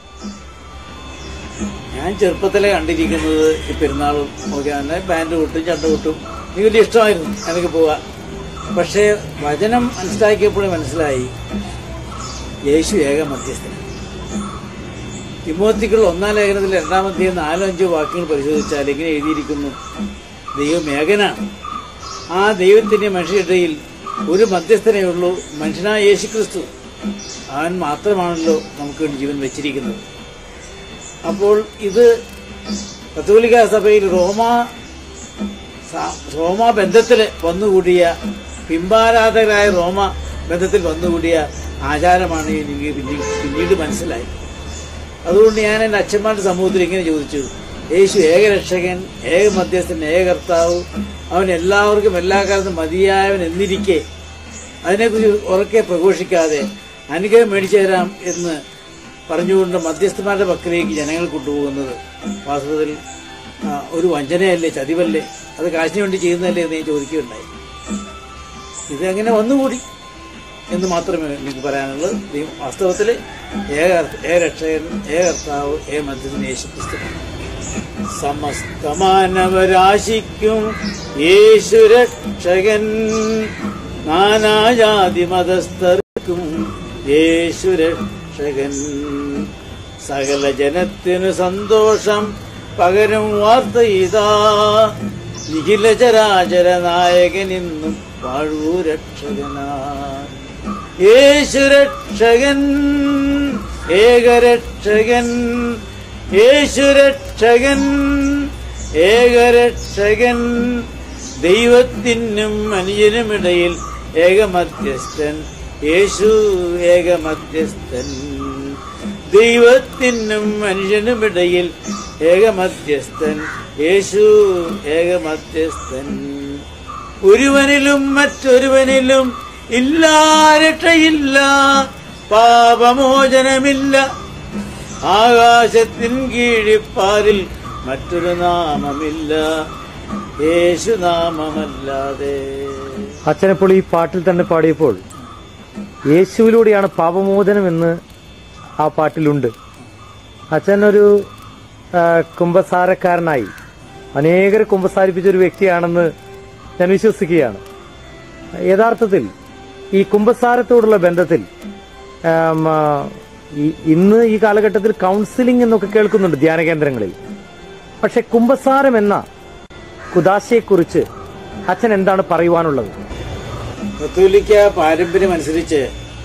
[SPEAKER 2] ഞാൻ ചെറുപ്പത്തിലെ കണ്ടിരിക്കുന്നത് ഈ പെരുന്നാളും ഒക്കെ തന്നെ ബാൻഡ് കൊട്ടും ചണ്ട കൊട്ടും എനിക്ക് വലിയ ഇഷ്ടമായിരുന്നു എനിക്ക് പോവാ പക്ഷേ വചനം മനസ്സിലാക്കിയപ്പോഴും മനസ്സിലായി യേശു ഏക മധ്യസ്ഥൻ തിമോത്തിക്കുള്ള ഒന്നാം ലേഖനത്തിൽ രണ്ടാമത്തെ നാലോ അഞ്ചോ വാക്യങ്ങൾ പരിശോധിച്ചാൽ ഇങ്ങനെ എഴുതിയിരിക്കുന്നു ദൈവം ഏകനാണ് ആ ദൈവത്തിന്റെ മനുഷ്യരുടെയിൽ ഒരു മധ്യസ്ഥനേ ഉള്ളൂ മനുഷ്യനായ യേശു ക്രിസ്തു അവൻ മാത്രമാണല്ലോ നമുക്ക് വേണ്ടി ജീവൻ വെച്ചിരിക്കുന്നത് അപ്പോൾ ഇത് കത്തോലിക്ക സഭയിൽ റോമ സ- റോമ ബന്ധത്തിൽ വന്നുകൂടിയ ബിംബാരാധകരായ റോമ ബന്ധത്തിൽ വന്നുകൂടിയ ആചാരമാണ് എനിക്ക് പിന്നീട് പിന്നീട് മനസ്സിലായി അതുകൊണ്ട് ഞാൻ എൻ്റെ അച്ഛന്മാരുടെ സമൂഹത്തിൽ ഇങ്ങനെ ചോദിച്ചു യേശു ഏകരക്ഷകൻ ഏക മധ്യസ്ഥൻ ഏക കർത്താവ് അവൻ എല്ലാവർക്കും എല്ലാ കാലത്തും മതിയായവൻ എന്നിരിക്കെ അതിനെക്കുറിച്ച് ഉറക്കെ പ്രഘോഷിക്കാതെ അനുഗ്രഹം മേടിച്ചു തരാം എന്ന് പറഞ്ഞുകൊണ്ട് മധ്യസ്ഥന്മാരുടെ പക്കലേക്ക് ജനങ്ങൾ കൊണ്ടുപോകുന്നത് വാസ്തവത്തിൽ ആ, ഒരു വഞ്ചനയല്ലേ ചതിവല്ലേ അത് കാശിന് വേണ്ടി ചെയ്യുന്നതല്ലേ എന്ന് ഞാൻ ചോദിക്കുകയുണ്ടായി ഇത് എങ്ങനെ വന്നുകൂടി എന്ന് മാത്രമേ എനിക്ക് പറയാനുള്ളൂ ദൈവം വാസ്തവത്തിൽ ഏക ഏക രക്ഷകൻ ഏക കർത്താവ് ഏക മധ്യസ്ഥൻ യേശു ക്രിസ്തു സമസ്ത മാനവരാശിക്കും യേശു രക്ഷകൻ നാനാജാതി മതസ്ഥർക്കും യേശു രക്ഷകൻ സകല ജനത്തിനു സന്തോഷം പകരും വാർത്ത ഇതാ നിഖില ചരാചര നായകനിന്നും വാഴൂ രക്ഷകനായി യേശു രക്ഷകൻ ഏകരക്ഷകൻ യേശു രക്ഷകൻ ഏകരക്ഷകൻ ദൈവത്തിനും മനുഷ്യനുമിടയിൽ ഏകമധ്യസ്ഥൻ യേശു ഏകമധ്യസ്ഥൻ ദൈവത്തിനും മനുഷ്യനുമിടയിൽ ഏകമധ്യസ്ഥൻ യേശു ഏകമധ്യസ്ഥൻ ഒരുവനിലും മറ്റൊരുവനിലും ഇല്ല രക്ഷയില്ല പാപമോചനമില്ല ആകാശത്തിൻ കീഴിപ്പാരിൽ മറ്റൊരു നാമമില്ല യേശുനാമമല്ലാതെ
[SPEAKER 1] അച്ഛനെപ്പോൾ ഈ പാട്ടിൽ തന്നെ പാടിയപ്പോൾ യേശുവിലൂടെയാണ് പാപമോചനം എന്ന് ആ പാട്ടിലുണ്ട് അച്ഛൻ ഒരു ആ, കുമ്പസാരക്കാരനായി അനേകരെ കുമ്പസാരിപ്പിച്ച ഒരു വ്യക്തിയാണെന്ന് ഞാൻ വിശ്വസിക്കുകയാണ് യഥാർത്ഥത്തിൽ ഈ കുമ്പസാരത്തോടുള്ള ബന്ധത്തിൽ ആം, ആ, ഈ- ഇന്ന് ഈ കാലഘട്ടത്തിൽ കൗൺസിലിംഗ് എന്നൊക്കെ കേൾക്കുന്നുണ്ട് ധ്യാന കേന്ദ്രങ്ങളിൽ പക്ഷെ കുമ്പസാരം എന്ന കുദാശയെക്കുറിച്ച് അച്ഛൻ എന്താണ് പറയുവാനുള്ളത്
[SPEAKER 2] കത്തോലിക്ക പാരമ്പര്യം അനുസരിച്ച്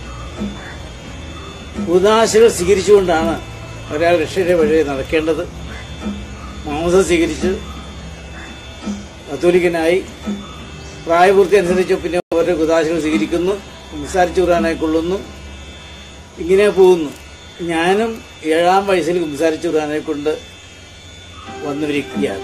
[SPEAKER 2] ഉദാശകൾ സ്വീകരിച്ചുകൊണ്ടാണ് ഒരാൾ രക്ഷയുടെ വഴി നടക്കേണ്ടത് മാംസം സ്വീകരിച്ച് കത്തോലിക്കനായി പ്രായപൂർത്തി അനുസരിച്ച് പിന്നെ ഓരോ കുദാശകൾ സ്വീകരിക്കുന്നു കുംസാരിച്ചു കൂറാനായി കൊള്ളുന്നു ഇങ്ങനെ പോകുന്നു ഞാനും ഏഴാം വയസ്സിൽ കുംസാരിച്ചു കൂറാനെ കൊണ്ട് വന്ന വ്യക്തിയാണ്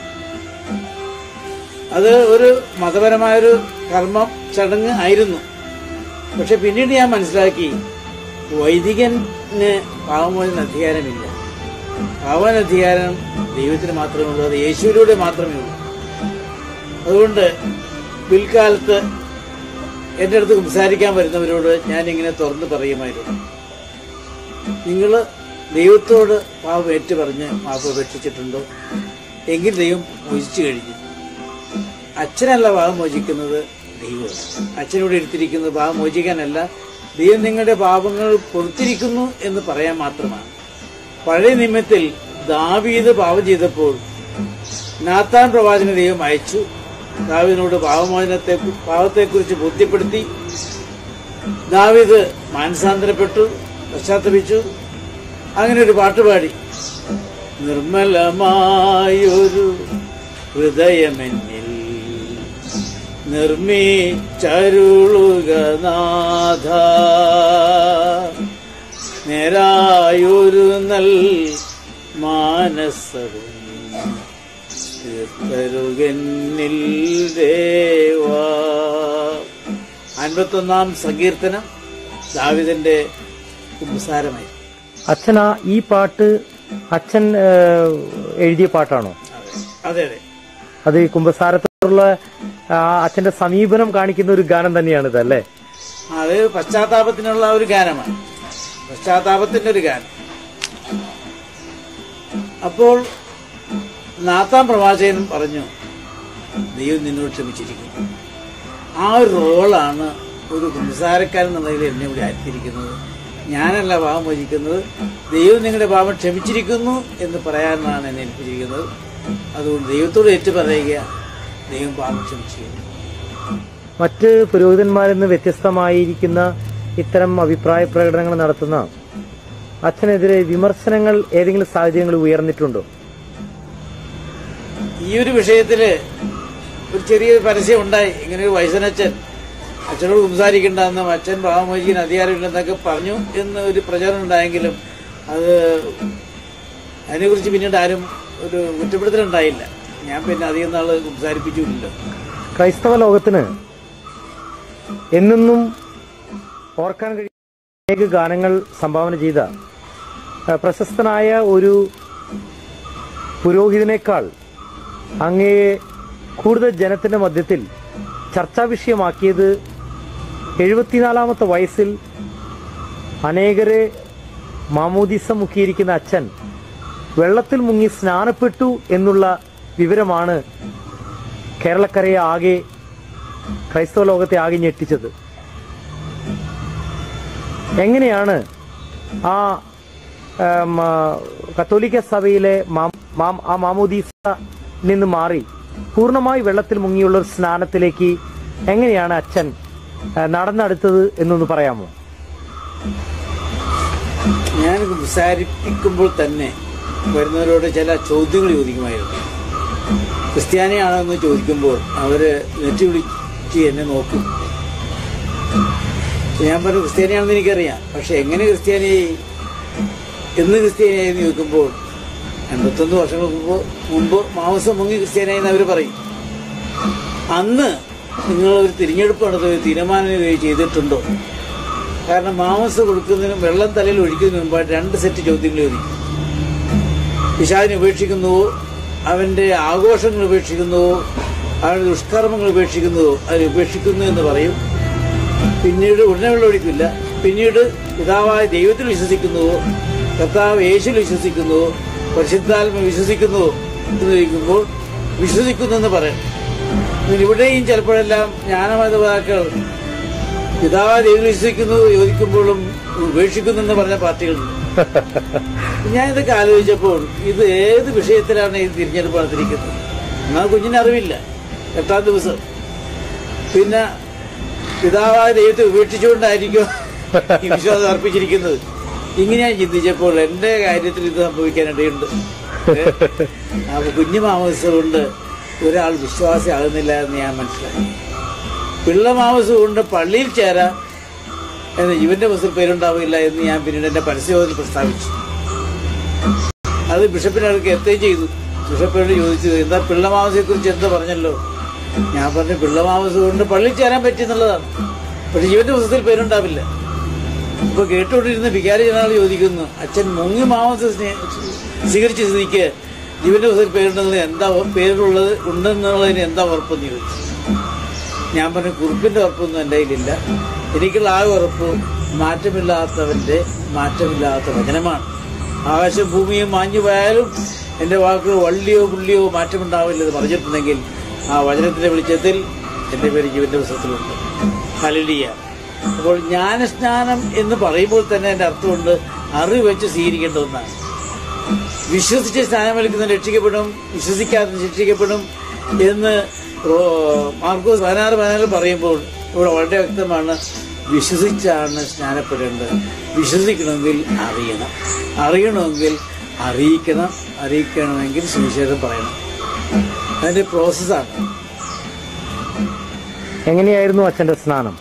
[SPEAKER 2] അത് ഒരു മതപരമായൊരു കർമ്മം ചടങ്ങ് ആയിരുന്നു പക്ഷെ പിന്നീട് ഞാൻ മനസ്സിലാക്കി വൈദികന് പാവമോചന അധികാരമില്ല പാവന അധികാരം ദൈവത്തിന് മാത്രമേ ഉള്ളൂ അത് യേശുവിലൂടെ മാത്രമേ ഉള്ളൂ അതുകൊണ്ട് പിൽക്കാലത്ത് എൻ്റെ അടുത്ത് സംസാരിക്കാൻ വരുന്നവരോട് ഞാൻ ഇങ്ങനെ തുറന്ന് പറയുമായിരുന്നു നിങ്ങൾ ദൈവത്തോട് പാവം ഏറ്റു പറഞ്ഞ് മാപ്പ് അപേക്ഷിച്ചിട്ടുണ്ടോ എങ്കിൽ ദൈവം മോചിച്ചു കഴിഞ്ഞു അച്ഛനല്ല പാപം മോചിക്കുന്നത് ദൈവം അച്ഛനോട് എടുത്തിരിക്കുന്നത് പാപം മോചിക്കാനല്ല ദൈവം നിങ്ങളുടെ പാപങ്ങൾ പൊറത്തിരിക്കുന്നു എന്ന് പറയാൻ മാത്രമാണ് പഴയ നിയമത്തിൽ ദാവീദ് പാപം ചെയ്തപ്പോൾ നാത്താൻ പ്രവാചന ദൈവം അയച്ചു ദാവീദിനോട് പാപമോചനത്തെ പാപത്തെക്കുറിച്ച് ബോധ്യപ്പെടുത്തി ദാവീദ് മാനസാന്തരപ്പെട്ടു പശ്ചാത്തപിച്ചു അങ്ങനെ ഒരു പാട്ടുപാടി നിർമ്മലമായൊരു ഹൃദയമെന്നിൽ നിർമ്മിച്ചരുളുക നാഥ നേരായൊരു നൽ മാനസവും തീർത്തരുകന്നിൽ ദേവാ അൻപത്തൊന്നാം സങ്കീർത്തനം ദാവിദന്റെ കുമ്പസാരമായി
[SPEAKER 1] അച്ഛൻ ആ ഈ പാട്ട് അച്ഛൻ ഏ, എഴുതിയ പാട്ടാണോ
[SPEAKER 2] അതെ അതെ
[SPEAKER 1] അത് ഈ കുംഭസാരത്തോടുള്ള ആ, അച്ഛന്റെ സമീപനം കാണിക്കുന്ന ഒരു ഗാനം തന്നെയാണ് ഇത് അല്ലേ
[SPEAKER 2] അത് പശ്ചാത്താപത്തിനുള്ള ഒരു ഗാനമാണ് പശ്ചാത്താപത്തിന്റെ ഒരു ഗാനം അപ്പോൾ നാത്താം പ്രവാചകനും പറഞ്ഞു ദൈവം നിന്നോട് ക്ഷമിച്ചിരിക്കുന്നു ആ ഒരു റോളാണ് ഒരു കുംസാരക്കാരൻ എന്നുള്ളതിൽ എന്നെ ഇവിടെ ആയിരിക്കുന്നത് ഞാനല്ല പാപം വഹിക്കുന്നത് ദൈവം നിങ്ങളുടെ പാപം ക്ഷമിച്ചിരിക്കുന്നു എന്ന് പറയാനാണ് എന്നെ ഏൽപ്പിച്ചിരിക്കുന്നത് അതുകൊണ്ട് ദൈവത്തോട് ഏറ്റു പറയുക ദൈവം പാപം ക്ഷമിച്ചിരിക്കുന്നു
[SPEAKER 1] മറ്റ് പുരോഹിതന്മാരിൽ നിന്ന് വ്യത്യസ്തമായിരിക്കുന്ന ഇത്തരം അഭിപ്രായ പ്രകടനങ്ങൾ നടത്തുന്ന അച്ഛനെതിരെ വിമർശനങ്ങൾ ഏതെങ്കിലും സാഹചര്യങ്ങളിൽ ഉയർന്നിട്ടുണ്ടോ
[SPEAKER 2] ഈ ഒരു വിഷയത്തില് ഒരു ചെറിയൊരു പരസ്യം ഉണ്ടായി ഇങ്ങനെ ഒരു വയസ്സനച്ഛൻ അച്ഛനോട് സംസാരിക്കേണ്ടെന്നും അച്ഛൻ ഭാവമോചിക്കാൻ അധികാരമില്ലെന്നൊക്കെ പറഞ്ഞു എന്ന് ഒരു പ്രചാരണം ഉണ്ടായെങ്കിലും അത് അതിനെക്കുറിച്ച് പിന്നീട് ആരും ഒരു കുറ്റപ്പെടുത്തലുണ്ടായില്ല ഞാൻ പിന്നെ അധികം നാള് സംസാരിപ്പിച്ചില്ലല്ലോ
[SPEAKER 1] ക്രൈസ്തവ ലോകത്തിന് എന്നെന്നും ഓർക്കാൻ കഴിയുന്ന അനേക ഗാനങ്ങൾ സംഭാവന ചെയ്ത ആ, പ്രശസ്തനായ ഒരു പുരോഹിതനേക്കാൾ അങ്ങയെ കൂടുതൽ ജനത്തിന്റെ മധ്യത്തിൽ ചർച്ചാ വിഷയമാക്കിയത് എഴുപത്തിനാലാമത്തെ വയസ്സിൽ അനേകരെ മാമോദിസ മുക്കിയിരിക്കുന്ന അച്ഛൻ വെള്ളത്തിൽ മുങ്ങി സ്നാനപ്പെട്ടു എന്നുള്ള വിവരമാണ് കേരളക്കരയെ ആകെ ക്രൈസ്തവ ലോകത്തെ ആകെ ഞെട്ടിച്ചത് എങ്ങനെയാണ് ആ ഉം, ആ, കത്തോലിക്ക സഭയിലെ മാം- മാം- ആ മാമോദീസ നിന്ന് മാറി പൂർണ്ണമായി വെള്ളത്തിൽ മുങ്ങിയുള്ള ഒരു സ്നാനത്തിലേക്ക് എങ്ങനെയാണ് അച്ഛൻ ആ, നടന്നെടുത്തത് എന്നൊന്ന് പറയാമോ
[SPEAKER 2] ഞാൻ സംസാരിപ്പിക്കുമ്പോൾ തന്നെ വരുന്നവരോട് ചില ചോദ്യങ്ങൾ ചോദിക്കുമായിരുന്നു ക്രിസ്ത്യാനിയാണോ എന്ന് ചോദിക്കുമ്പോൾ അവര് നെറ്റി വിളിച്ച് എന്നെ നോക്കും ഞാൻ പറഞ്ഞു ക്രിസ്ത്യാനിയാണെന്ന് എനിക്കറിയാം പക്ഷെ എങ്ങനെ ക്രിസ്ത്യാനിയായി എന്ന് ക്രിസ്ത്യാനിയായി എന്ന് ചോദിക്കുമ്പോൾ എൺപത്തൊന്ന് വർഷങ്ങൾക്ക് മുമ്പ് മുമ്പ് മാംസം മുങ്ങി ക്രിസ്ത്യാനിയായി എന്ന് അവർ പറയും അന്ന് നിങ്ങൾ ഒരു തിരഞ്ഞെടുപ്പ് നടത്തുകയോ തീരുമാനം ചെയ്തിട്ടുണ്ടോ കാരണം മാംസം കൊടുക്കുന്നതിനും വെള്ളം തലയിൽ ഒഴിക്കുന്നതിന് മുമ്പായിട്ട് രണ്ട് സെറ്റ് ചോദ്യങ്ങൾ ചോദിക്കും പിശാചിനെ ഉപേക്ഷിക്കുന്നുവോ അവന്റെ ആഘോഷങ്ങൾ ഉപേക്ഷിക്കുന്നുവോ അവന്റെ ദുഷ്കർമ്മങ്ങൾ ഉപേക്ഷിക്കുന്നുവോ അതിൽ ഉപേക്ഷിക്കുന്നു എന്ന് പറയും പിന്നീട് ഉടനെ വെള്ളം ഒഴിക്കില്ല പിന്നീട് പിതാവായ ദൈവത്തിൽ വിശ്വസിക്കുന്നുവോ കർത്താവ് യേശുവിൽ വിശ്വസിക്കുന്നുവോ പരിശുദ്ധാത്മ വിശ്വസിക്കുന്നുവോ എന്ന് ചോദിക്കുമ്പോൾ വിശ്വസിക്കുന്നു എന്ന് പറയും ഇതിൽ ഇവിടെയും ചിലപ്പോഴെല്ലാം ജ്ഞാനമതവാക്കൾ പിതാവായ ദൈവം വിശ്വസിക്കുന്നു ചോദിക്കുമ്പോഴും ഉപേക്ഷിക്കുന്നു എന്ന് പറഞ്ഞ പാർട്ടികളുണ്ട് ഞാൻ ഇതൊക്കെ ആലോചിച്ചപ്പോൾ ഇത് ഏത് വിഷയത്തിലാണ് ഈ തിരഞ്ഞെടുപ്പ് നടത്തിയിരിക്കുന്നത് എന്നാൽ കുഞ്ഞിന് അറിവില്ല എട്ടാം ദിവസം പിന്നെ പിതാവായ ദൈവത്തെ ഉപേക്ഷിച്ചുകൊണ്ടായിരിക്കും ഈ വിശ്വാസം അർപ്പിച്ചിരിക്കുന്നത് ഇങ്ങനെ ഞാൻ ചിന്തിച്ചപ്പോൾ എന്റെ കാര്യത്തിൽ ഇത് സംഭവിക്കാനിടയുണ്ട് ഏ? അപ്പൊ കുഞ്ഞു മാമസം കൊണ്ട് ഒരാൾ വിശ്വാസിയാകുന്നില്ല എന്ന് ഞാൻ മനസ്സിലാക്കി പിള്ള മാമസം കൊണ്ട് പള്ളിയിൽ ചേരാം എന്ന് ഇവന്റെ ബസ്സിൽ പേരുണ്ടാവില്ല എന്ന് ഞാൻ പിന്നീട് എന്റെ പരസ്യബോധത്തിൽ പ്രസ്താവിച്ചു അത് ബിഷപ്പിന്റെ അടുക്ക് എത്തുകയും ചെയ്തു ബിഷപ്പിനോട് ചോദിച്ചു എന്താ പിള്ളമാവസയെ കുറിച്ച് എന്താ പറഞ്ഞല്ലോ ഞാൻ പറഞ്ഞു പിള്ളമാവസ് കൊണ്ട് പള്ളിയിൽ ചേരാൻ പറ്റി എന്നുള്ളതാണ് പക്ഷെ ഇവന്റെ പുസ്തകത്തിൽ പേരുണ്ടാവില്ല ഇപ്പൊ കേട്ടുകൊണ്ടിരുന്ന വികാരി ജനറൽ ചോദിക്കുന്നു അച്ഛൻ മുങ്ങി മാവസ് സ്നേ- സ്വീകരിച്ച സ്ഥിതിക്ക് ജീവന്റെ പുസ്തകത്തിൽ പേരുണ്ടെന്ന് എന്താ പേരുള്ളത് ഉണ്ടെന്നുള്ളതിന് എന്താ ഉറപ്പെന്ന് ചോദിച്ചു ഞാൻ പറഞ്ഞു കുറിപ്പിന്റെ ഉറപ്പൊന്നും എൻ്റെ കയ്യിലില്ല എനിക്കുള്ള ആ ഉറപ്പ് മാറ്റമില്ലാത്തവന്റെ മാറ്റമില്ലാത്ത വചനമാണ് ആകാശം ഭൂമിയും മാഞ്ഞു പോയാലും എന്റെ വാക്കുകൾ വള്ളിയോ പുള്ളിയോ മാറ്റമുണ്ടാവില്ലെന്ന് പറഞ്ഞിട്ടുണ്ടെങ്കിൽ ആ വചനത്തിന്റെ വെളിച്ചത്തിൽ എന്റെ പേര് ജീവന്റെ പുസ്തകത്തിലുണ്ട് ഹലിയ അപ്പോൾ ജ്ഞാനസ്നാനം എന്ന് പറയുമ്പോൾ തന്നെ എന്റെ അർത്ഥമുണ്ട് അറിവ് വെച്ച് സ്വീകരിക്കേണ്ട ഒന്നാണ് വിശ്വസിച്ച് സ്നാനമേൽക്കുന്ന രക്ഷിക്കപ്പെടും വിശ്വസിക്കാതെ ശിക്ഷിക്കപ്പെടും എന്ന് റോ- മാർക്കോസ് പതിനാറ് പതിനാല് പറയുമ്പോൾ ഇവിടെ വളരെ വ്യക്തമാണ് വിശ്വസിച്ചാണ് സ്നാനപ്പെടേണ്ടത് വിശ്വസിക്കണമെങ്കിൽ അറിയണം അറിയണമെങ്കിൽ അറിയിക്കണം അറിയിക്കണമെങ്കിൽ സുവിശേഷം പറയണം അതിന്റെ പ്രോസസ്സാണ്
[SPEAKER 1] എങ്ങനെയായിരുന്നു അച്ഛന്റെ സ്നാനം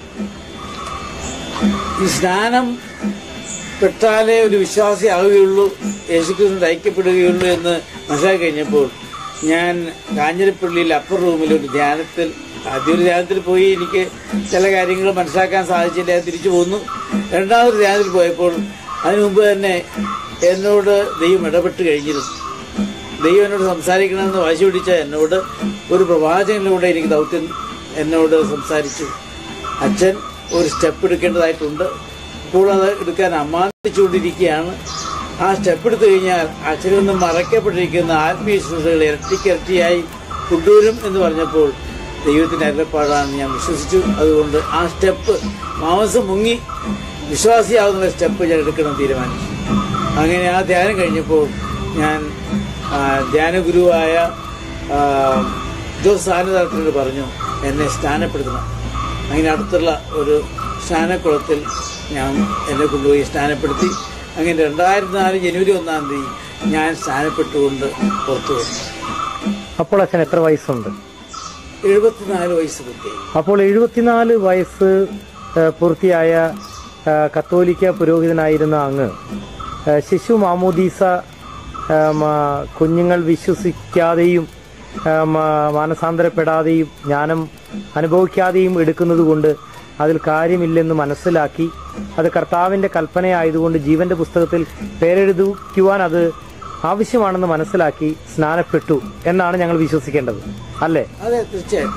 [SPEAKER 2] ഈ സ്നാനം പെട്ടാലേ ഒരു വിശ്വാസി ആവുകയുള്ളൂ യേശുക്രിസ്തു ഐക്യപ്പെടുകയുള്ളൂ എന്ന് മനസ്സിലാക്കി കഴിഞ്ഞപ്പോൾ ഞാൻ കാഞ്ഞിരപ്പള്ളിയിൽ അപ്പർ റൂമിൽ ഒരു ധ്യാനത്തിൽ ആദ്യ ഒരു ധ്യാനത്തിൽ പോയി എനിക്ക് ചില കാര്യങ്ങൾ മനസ്സിലാക്കാൻ സാധിച്ചില്ല ഞാൻ തിരിച്ചു പോന്നു രണ്ടാമതൊരു ധ്യാനത്തിൽ പോയപ്പോൾ അതിനു മുമ്പ് തന്നെ എന്നോട് ദൈവം ഇടപെട്ട് കഴിഞ്ഞിരുന്നു ദൈവം എന്നോട് സംസാരിക്കണമെന്ന് വാശി പിടിച്ച എന്നോട് ഒരു പ്രവാചകനിലൂടെ എനിക്ക് ദൗത്യം എന്നോട് സംസാരിച്ചു അച്ഛൻ ഒരു സ്റ്റെപ്പ് എടുക്കേണ്ടതായിട്ടുണ്ട് ഇപ്പോൾ അത് എടുക്കാൻ അമ്മാനിച്ചുകൊണ്ടിരിക്കുകയാണ് ആ സ്റ്റെപ്പ് എടുത്തു കഴിഞ്ഞാൽ അച്ഛനിൽ നിന്ന് മറയ്ക്കപ്പെട്ടിരിക്കുന്ന ആത്മീയ ശുശ്രൂഷകൾ ഇരട്ടിക്കിരട്ടിയായി കൊണ്ടുവരും എന്ന് പറഞ്ഞപ്പോൾ ദൈവത്തിന്റെ അരുളപ്പാടാണെന്ന് ഞാൻ വിശ്വസിച്ചു അതുകൊണ്ട് ആ സ്റ്റെപ്പ് മാംസം മുങ്ങി വിശ്വാസിയാവുന്ന സ്റ്റെപ്പ് ഞാൻ എടുക്കണം തീരുമാനിച്ചു അങ്ങനെ ആ ധ്യാനം കഴിഞ്ഞപ്പോൾ ഞാൻ ആ, ധ്യാനഗുരുവായ ആ, ജോസ് സാനദാത്തിനോട് പറഞ്ഞു എന്നെ സ്നാനപ്പെടുത്തണം അങ്ങനെ അടുത്തുള്ള ഒരു സ്നാനക്കുളത്തിൽ ഞാൻ എന്നെ കൊണ്ടുപോയി സ്നാനപ്പെടുത്തി അങ്ങനെ രണ്ടായിരത്തി നാല് ജനുവരി ഒന്നാം തീയതി ഞാൻ സ്നാനപ്പെട്ടുകൊണ്ട് പുറത്തു വന്നു
[SPEAKER 1] അപ്പോൾ അച്ഛൻ എത്ര വയസ്സുണ്ട്
[SPEAKER 2] എഴുപത്തിനാല് വയസ്സ് കുട്ടിയായി
[SPEAKER 1] അപ്പോൾ എഴുപത്തിനാല് വയസ്സ് ഏ, പൂർത്തിയായ ഏ, കത്തോലിക്ക പുരോഹിതനായിരുന്ന അങ്ങ് ഏ, ശിശു മാമോദീസ ഏ, മ- കുഞ്ഞുങ്ങൾ വിശ്വസിക്കാതെയും ഏ, മ- മാനസാന്തരപ്പെടാതെയും ജ്ഞാനം അനുഭവിക്കാതെയും എടുക്കുന്നത് കൊണ്ട് അതിൽ കാര്യമില്ലെന്ന് മനസ്സിലാക്കി അത് കർത്താവിന്റെ കൽപ്പനയായതുകൊണ്ട് ജീവന്റെ പുസ്തകത്തിൽ പേരെഴുതുവാൻ അത് ആവശ്യമാണെന്ന് മനസ്സിലാക്കി സ്നാനപ്പെട്ടു എന്നാണ് ഞങ്ങൾ വിശ്വസിക്കേണ്ടത് അല്ലേ
[SPEAKER 2] അതെ തീർച്ചയായും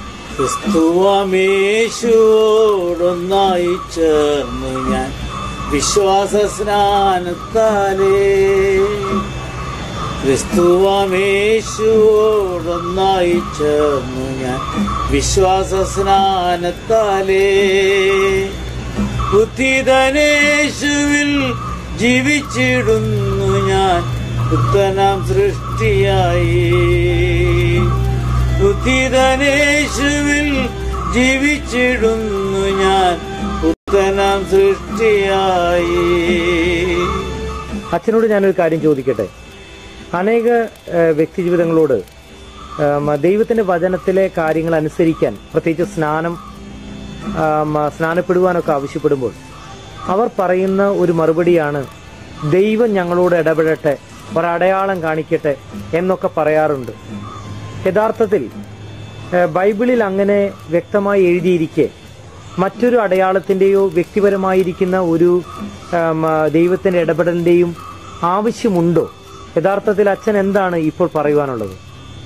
[SPEAKER 2] ക്രിസ്തുവാമേശുവോടൊന്നായി ചേർന്നു ഞാൻ വിശ്വാസ സ്നാനത്താലേ ക്രിസ്തുവാമേശുവോടൊന്നായി ചേർന്നു ഞാൻ വിശ്വാസ സ്നാനത്താലേ ബുദ്ധിതനേശുവിൽ ജീവിച്ചിടുന്നു ഞാൻ പുത്തനാം സൃഷ്ടിയായി ബുദ്ധിതനേശുവിൽ ജീവിച്ചിടുന്നു ഞാൻ പുത്തനാം സൃഷ്ടിയായി
[SPEAKER 1] അച്ഛനോട് ഞാനൊരു കാര്യം ചോദിക്കട്ടെ അനേക ഏഹ്, വ്യക്തിജീവിതങ്ങളോട് ഏം, ദൈവത്തിന്റെ വചനത്തിലെ കാര്യങ്ങൾ അനുസരിക്കാൻ പ്രത്യേകിച്ച് സ്നാനം ആം, സ്നാനപ്പെടുവാനൊക്കെ ആവശ്യപ്പെടുമ്പോൾ അവർ പറയുന്ന ഒരു മറുപടിയാണ് ദൈവം ഞങ്ങളോട് ഇടപെടട്ടെ ഒരടയാളം കാണിക്കട്ടെ എന്നൊക്കെ പറയാറുണ്ട് യഥാർത്ഥത്തിൽ ഏഹ്, ബൈബിളിൽ അങ്ങനെ വ്യക്തമായി എഴുതിയിരിക്കെ മറ്റൊരു അടയാളത്തിന്റെയോ വ്യക്തിപരമായിരിക്കുന്ന ഒരു ആം, ആ, ദൈവത്തിന്റെ ഇടപെടലിന്റെയും ആവശ്യമുണ്ടോ യഥാർത്ഥത്തിൽ അച്ഛൻ എന്താണ് ഇപ്പോൾ പറയുവാനുള്ളത്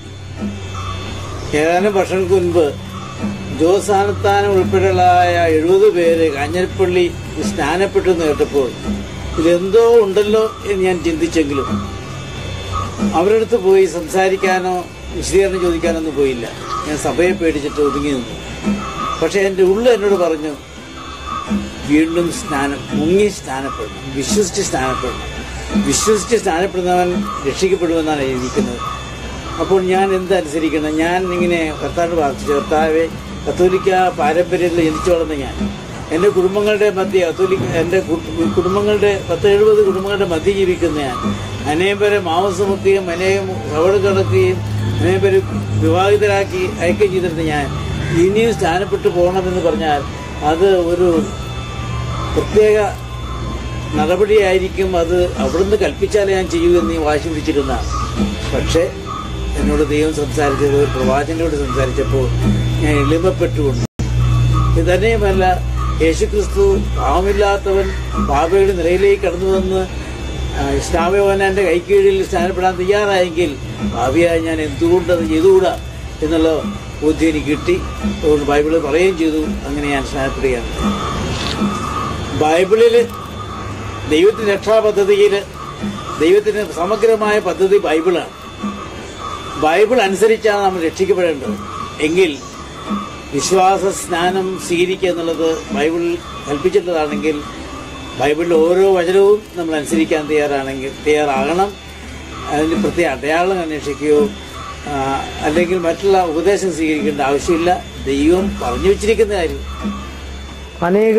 [SPEAKER 2] ഏതാനും വർഷങ്ങൾക്ക് മുൻപ് ജോസാനത്താനം ഉൾപ്പെടെയുള്ളതായ എഴുപത് പേര് കാഞ്ഞിരപ്പള്ളി സ്നാനപ്പെട്ടു എന്ന് കേട്ടപ്പോൾ ഇതെന്തോ ഉണ്ടല്ലോ എന്ന് ഞാൻ ചിന്തിച്ചെങ്കിലും അവരുടെ അടുത്ത് പോയി സംസാരിക്കാനോ വിശദീകരണം ചോദിക്കാനോ ഒന്നും പോയില്ല ഞാൻ സഭയെ പേടിച്ചിട്ട് ഒതുങ്ങി നിന്നു പക്ഷെ എൻ്റെ ഉള്ളിൽ എന്നോട് പറഞ്ഞു വീണ്ടും സ്നാനം മുങ്ങി സ്നാനപ്പെടണം വിശ്വസിച്ച് സ്നാനപ്പെടണം വിശ്വസിച്ച് സ്നാനപ്പെടുന്നവൻ രക്ഷിക്കപ്പെടുമെന്നാണ് എഴുതിയിരിക്കുന്നത് അപ്പോൾ ഞാൻ എന്തനുസരിക്കണം ഞാൻ ഇങ്ങനെ കർത്താവിനോട് പ്രാർത്ഥിച്ചു കർത്താവെ കത്തോലിക്ക പാരമ്പര്യത്തിൽ ജനിച്ചു വളർന്ന ഞാൻ എൻ്റെ കുടുംബങ്ങളുടെ മധ്യ കത്തോലിക്ക എൻ്റെ കു- കുടുംബങ്ങളുടെ പത്ത് എഴുപത് കുടുംബങ്ങളുടെ മധ്യ ജീവിക്കുന്ന ഞാൻ അനേകം പേരെ മാംസമുക്കുകയും അനേകം കവട് കിടക്കുകയും അനേകം പേര് വിവാഹിതരാക്കി അയക്കുകയും ചെയ്തിരുന്ന ഞാൻ ഇനിയും സ്ഥാനപ്പെട്ടു പോകണമെന്ന് പറഞ്ഞാൽ അത് ഒരു പ്രത്യേക നടപടിയായിരിക്കും അത് അവിടുന്ന് കൽപ്പിച്ചാലേ ഞാൻ ചെയ്യൂ എന്ന് ഞാൻ വാശി പിടിച്ചിരുന്നതാണ് പക്ഷേ എന്നോട് ദൈവം സംസാരിച്ചത് ഒരു പ്രവാചകനോട് സംസാരിച്ചപ്പോൾ ഞാൻ എളിമപ്പെട്ടുകൊണ്ട് ഇത് തന്നെയുമല്ല യേശുക്രിസ്തു പാവമില്ലാത്തവൻ പാപയുടെ നിലയിലേക്ക് കടന്നു വന്ന് ഇസ്ലാമയോനാന്റെ കൈക്കീഴിൽ സ്ഥാനപ്പെടാൻ തയ്യാറായെങ്കിൽ ഭാവിയായി ഞാൻ എന്തുകൊണ്ട് അത് ചെയ്തുകൂടാ എന്നുള്ള ബോധ്യം എനിക്ക് കിട്ടി അതുകൊണ്ട് ബൈബിളിൽ പറയുകയും ചെയ്തു അങ്ങനെ ഞാൻ സ്നാനപ്പെടുകയാണ് ബൈബിളില് ദൈവത്തിന്റെ രക്ഷാപദ്ധതിയിൽ ദൈവത്തിന്റെ സമഗ്രമായ പദ്ധതി ബൈബിളാണ് ബൈബിൾ അനുസരിച്ചാണ് നമ്മൾ രക്ഷിക്കപ്പെടേണ്ടത് എങ്കിൽ വിശ്വാസ സ്നാനം സ്വീകരിക്കുക എന്നുള്ളത് ബൈബിളിൽ കൽപ്പിച്ചിട്ടുള്ളതാണെങ്കിൽ ബൈബിളിലെ ഓരോ വചനവും നമ്മൾ അനുസരിക്കാൻ തയ്യാറാണെങ്കിൽ തയ്യാറാകണം അതിന് പ്രത്യേക അടയാളം അന്വേഷിക്കുകയോ ആ, അല്ലെങ്കിൽ മറ്റുള്ള ഉപദേശം സ്വീകരിക്കേണ്ട ആവശ്യമില്ല ദൈവം പറഞ്ഞു വെച്ചിരിക്കുന്ന കാര്യം
[SPEAKER 1] അനേക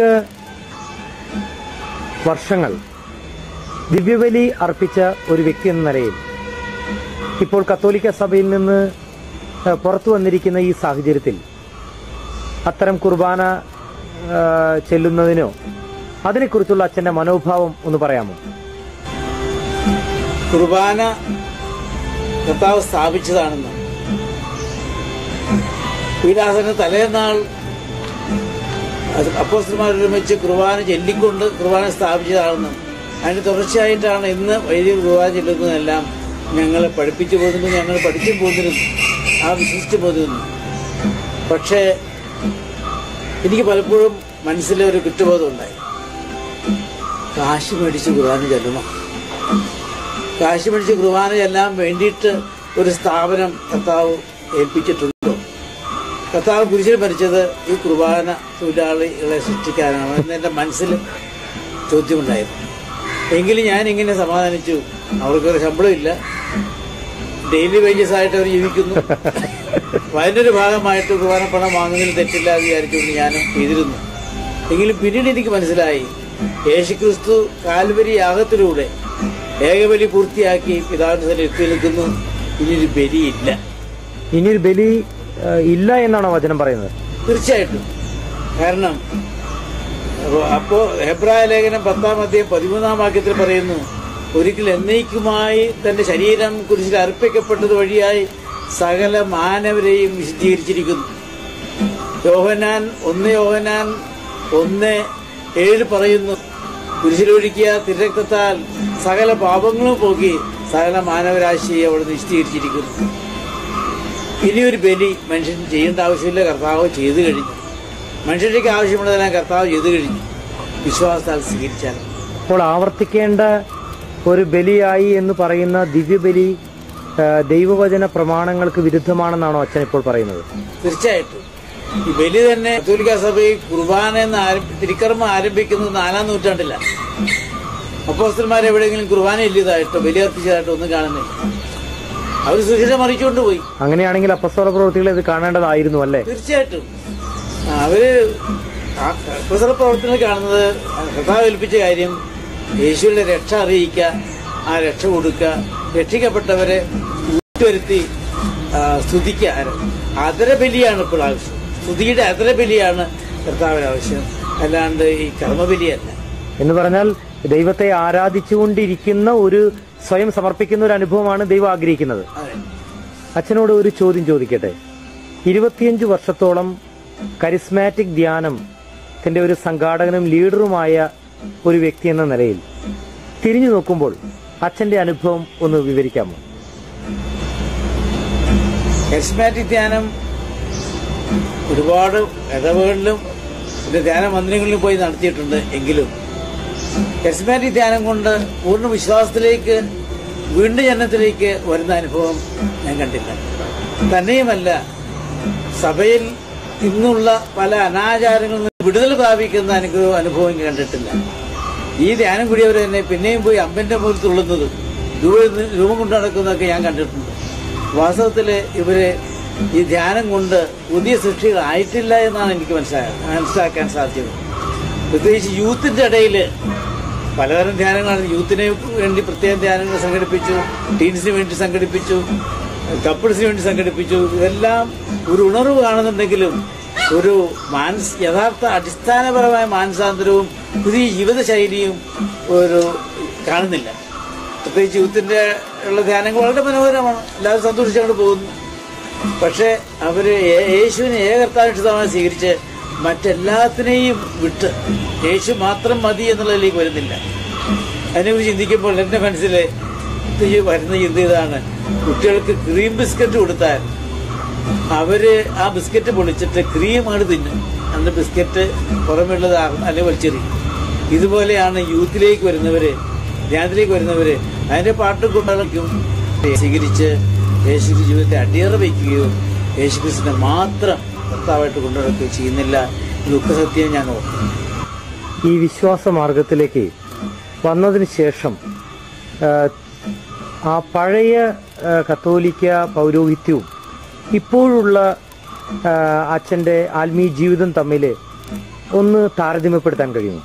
[SPEAKER 1] വർഷങ്ങൾ ദിവ്യബലി അർപ്പിച്ച ഒരു വ്യക്തി എന്ന നിലയിൽ ഇപ്പോൾ കത്തോലിക്ക സഭയിൽ നിന്ന് ഏഹ്, പുറത്തു വന്നിരിക്കുന്ന ഈ സാഹചര്യത്തിൽ അത്തരം കുർബാന ഏഹ്, ചെല്ലുന്നതിനോ അതിനെക്കുറിച്ചുള്ള അച്ഛന്റെ മനോഭാവം ഒന്ന് പറയാമോ
[SPEAKER 2] കുർബാന കർത്താവ് സ്ഥാപിച്ചതാണെന്ന് പീഡാസന തലേന്നാൾ അപ്പോസ്റ്റർമാരൊരുമിച്ച് കുർബാന ചൊല്ലിക്കൊണ്ട് കുർബാന സ്ഥാപിച്ചതാണെന്നും അതിന് തുടർച്ചയായിട്ടാണ് ഇന്ന് വൈദിക കുർബാന ചെല്ലുന്നതെല്ലാം ഞങ്ങളെ പഠിപ്പിച്ചു പോകുന്നു ഞങ്ങൾ പഠിച്ചു പോന്നിരുന്നു ആ വിശ്വസിച്ചു പോന്നിരുന്നു പക്ഷേ എനിക്ക് പലപ്പോഴും മനസ്സിലെ ഒരു കുറ്റബോധം ഉണ്ടായി കാശ് മേടിച്ച് കുർബാന ചെല്ലണം കാശ് മേടിച്ച് കുർബാന ചെല്ലാൻ വേണ്ടിയിട്ട് ഒരു സ്ഥാപനം കർത്താവ് ഏൽപ്പിച്ചിട്ടുണ്ടോ കർത്താവ് കുരിശിൽ മരിച്ചത് ഈ കുർബാന തൊഴിലാളികളെ സൃഷ്ടിക്കാനാണ് എന്ന് എൻ്റെ മനസ്സിൽ ചോദ്യമുണ്ടായിരുന്നു എങ്കിലും ഞാൻ ഇങ്ങനെ സമാധാനിച്ചു അവർക്കൊരു ശമ്പളമില്ല ഡെയിലി വേജസ് ആയിട്ട് അവർ ജീവിക്കുന്നു അതിൻ്റെ ഒരു ഭാഗമായിട്ട് കുർബാന പണം വാങ്ങുന്നതിൽ തെറ്റില്ല എന്ന് വിചാരിച്ചുകൊണ്ട് ഞാനും ചെയ്തിരുന്നു എങ്കിലും പിന്നീട് എനിക്ക് മനസ്സിലായി യേശുക്രിസ്തു കാൽവരി യാഗത്തിലൂടെ ഏകബലി പൂർത്തിയാക്കി പിതാവിന്റെ സ്ഥലം എത്തി നിൽക്കുന്നു ഇനിയൊരു ബലിയില്ല
[SPEAKER 1] ഇനിയൊരു ബലി ആ, ഇല്ല എന്നാണോ വചനം പറയുന്നത്
[SPEAKER 2] തീർച്ചയായിട്ടും കാരണം അപ്പൊ- അപ്പോ ഹെബ്രായ ലേഖനം പത്താം അധ്യായം പതിമൂന്നാം വാക്യത്തിൽ പറയുന്നു ഒരിക്കൽ എന്നേക്കുമായി തന്റെ ശരീരം കുരിശിൽ അർപ്പിക്കപ്പെട്ടത് വഴിയായി സകല മാനവരെയും വിശദീകരിച്ചിരിക്കുന്നു യോഹനാൻ ഒന്ന് യോഹനാൻ ഒന്ന് ഏഴ് പറയുന്നു കുരിശിലൊഴുക്കിയ തിരക്തത്താൽ സകല പാപങ്ങളും പോക്കി സകല മാനവരാശിയെ അവിടെ നിശ്ചയിച്ചിരിക്കുന്നു ഇനിയൊരു ബലി മനുഷ്യൻ ചെയ്യേണ്ട ആവശ്യമില്ല കർത്താവ് ചെയ്തു കഴിഞ്ഞു മനുഷ്യർക്ക് ആവശ്യമുള്ളതെല്ലാം കർത്താവ് ചെയ്തു കഴിഞ്ഞു വിശ്വാസത്താൽ സ്വീകരിച്ചാൽ
[SPEAKER 1] അപ്പോൾ ആവർത്തിക്കേണ്ട ഒരു ബലിയായി എന്ന് പറയുന്ന ദിവ്യബലി ആ, ദൈവവചന പ്രമാണങ്ങൾക്ക് വിരുദ്ധമാണെന്നാണോ അച്ഛൻ ഇപ്പോൾ പറയുന്നത്
[SPEAKER 2] തീർച്ചയായിട്ടും ഈ ബലി തന്നെ കത്തോലിക്ക സഭയിൽ കുർബാന എന്ന് ആരംഭി- തിരുക്കർമ്മം ആരംഭിക്കുന്നത് നാലാം നൂറ്റാണ്ടിലാണ് അപ്പോസ്റ്റന്മാർ എവിടെയെങ്കിലും കുർബാന ഇല്ലതായിട്ടോ ബലി അർപ്പിച്ചതായിട്ടോ ഒന്നും കാണുന്നില്ല അവർ സുശീലം മറിച്ചുകൊണ്ട് പോയി
[SPEAKER 1] അങ്ങനെയാണെങ്കിൽ അപ്പസ്തോല പ്രവൃത്തികൾ ഇത് കാണേണ്ടതായിരുന്നു അല്ലേ
[SPEAKER 2] തീർച്ചയായിട്ടും ആ, അവര് ആ കുസല പ്രവർത്തനങ്ങൾ കാണുന്നത് കർത്താവ് ഏൽപ്പിച്ച കാര്യം യേശുവിന്റെ രക്ഷ അറിയിക്കുക ആ രക്ഷ കൊടുക്കുക രക്ഷിക്കപ്പെട്ടവരെ കൂട്ടുവരുത്തി ആ, സ്തുതിക്കുക അതര ബലിയാണ് ഇപ്പോൾ ആവശ്യം സ്തുതിയുടെ അതര ബലിയാണ് കർത്താവിന് ആവശ്യം അല്ലാണ്ട് ഈ കർമ്മബലിയല്ല
[SPEAKER 1] എന്ന് പറഞ്ഞാൽ ദൈവത്തെ ആരാധിച്ചുകൊണ്ടിരിക്കുന്ന ഒരു സ്വയം സമർപ്പിക്കുന്ന ഒരു അനുഭവമാണ് ദൈവം ആഗ്രഹിക്കുന്നത്
[SPEAKER 2] അതെ
[SPEAKER 1] അച്ഛനോട് ഒരു ചോദ്യം ചോദിക്കട്ടെ ഇരുപത്തിയഞ്ച് വർഷത്തോളം കരിസ്മാറ്റിക് ധ്യാനത്തിന്റെ ഒരു സംഘാടകനും ലീഡറുമായ ഒരു വ്യക്തി എന്ന നിലയിൽ തിരിഞ്ഞു നോക്കുമ്പോൾ അച്ഛന്റെ അനുഭവം ഒന്ന് വിവരിക്കാമോ
[SPEAKER 2] കരിസ്മാറ്റിക് ധ്യാനം ഒരുപാട് ഇടവുകളിലും പിന്നെ ധ്യാന മന്ദിരങ്ങളിലും പോയി നടത്തിയിട്ടുണ്ട് എങ്കിലും കരിസ്മാറ്റിക് ധ്യാനം കൊണ്ട് പൂർണ്ണ വിശ്വാസത്തിലേക്ക് വീണ്ടും ജനനത്തിലേക്ക് വരുന്ന അനുഭവം ഞാൻ കണ്ടില്ല തന്നെയുമല്ല സഭയിൽ ഇന്നുള്ള പല അനാചാരങ്ങളിൽ നിന്ന് വിടുതൽ പ്രാപിക്കുന്ന അനുഗ്രഹ അനുഭവം എനിക്ക് കണ്ടിട്ടില്ല ഈ ധ്യാനം കൂടിയവർ തന്നെ പിന്നെയും പോയി അമ്പന്റെ മുകളിൽ തുള്ളുന്നതും രൂപ രൂപം കൊണ്ടു നടക്കുന്നതൊക്കെ ഞാൻ കണ്ടിട്ടുണ്ട് വാസ്തവത്തില് ഇവര് ഈ ധ്യാനം കൊണ്ട് പുതിയ സൃഷ്ടികളായിട്ടില്ല എന്നാണ് എനിക്ക് മനസ്സിലായത് മനസ്സിലാക്കാൻ സാധിച്ചത് പ്രത്യേകിച്ച് യൂത്തിന്റെ ഇടയില് പലതരം ധ്യാനങ്ങളാണ് യൂത്തിന് വേണ്ടി പ്രത്യേക ധ്യാനങ്ങൾ സംഘടിപ്പിച്ചു ടീൻസിന് വേണ്ടി സംഘടിപ്പിച്ചു കപ്പിൾസിന് വേണ്ടി സംഘടിപ്പിച്ചു ഇതെല്ലാം ഒരു ഉണർവ് കാണുന്നുണ്ടെങ്കിലും ഒരു മാനസ് യഥാർത്ഥ അടിസ്ഥാനപരമായ മാനസാന്തരവും പുതിയ ജീവിതശൈലിയും ഒരു കാണുന്നില്ല പ്രത്യേകിച്ച് യൂത്തിന്റെ ഉള്ള ധ്യാനങ്ങൾ വളരെ മനോഹരമാണ് എല്ലാവരും സന്തോഷിച്ചങ്ങോട്ട് പോകുന്നു പക്ഷേ അവര് യേ- യേശുവിനെ ഏകർത്താവിഷ്ടമായി സ്വീകരിച്ച് മറ്റെല്ലാത്തിനെയും വിട്ട് യേശു മാത്രം മതി എന്നുള്ളതിലേക്ക് വരുന്നില്ല അതിനെക്കുറിച്ച് ചിന്തിക്കുമ്പോൾ എന്റെ മനസ്സിൽ ഈ വരുന്ന ചിന്ത ഇതാണ് കുട്ടികൾക്ക് ക്രീം ബിസ്ക്കറ്റ് കൊടുത്താൽ അവര് ആ ബിസ്ക്കറ്റ് പൊളിച്ചിട്ട് ക്രീം ആണ് തിന്നും അന്ന് ബിസ്ക്കറ്റ് പുറമെയുള്ളത് അല്ലെങ്കിൽ വലിച്ചെറിയും ഇതുപോലെയാണ് യൂത്തിലേക്ക് വരുന്നവര് ധ്യാനത്തിലേക്ക് വരുന്നവര് അതിന്റെ പാട്ടും കൊണ്ടാലും സ്വീകരിച്ച് യേശു ജീവിതത്തെ അടിയറ വയ്ക്കുകയോ യേശുക്രിസ്തുവിനെ മാത്രം കർത്താവായിട്ട് കൊണ്ടുനടക്കുകയോ ചെയ്യുന്നില്ല ദുഃഖസത്യം ഞാൻ ഓർക്കുന്നു
[SPEAKER 1] ഈ വിശ്വാസ മാർഗത്തിലേക്ക് വന്നതിന് ശേഷം ആ, ആ പഴയ ആ, കത്തോലിക്ക പൗരോഹിത്യവും ഇപ്പോഴുള്ള ആ, അച്ഛന്റെ ആത്മീയ ജീവിതം തമ്മിൽ ഒന്ന് താരതമ്യപ്പെടുത്താൻ കഴിയുമോ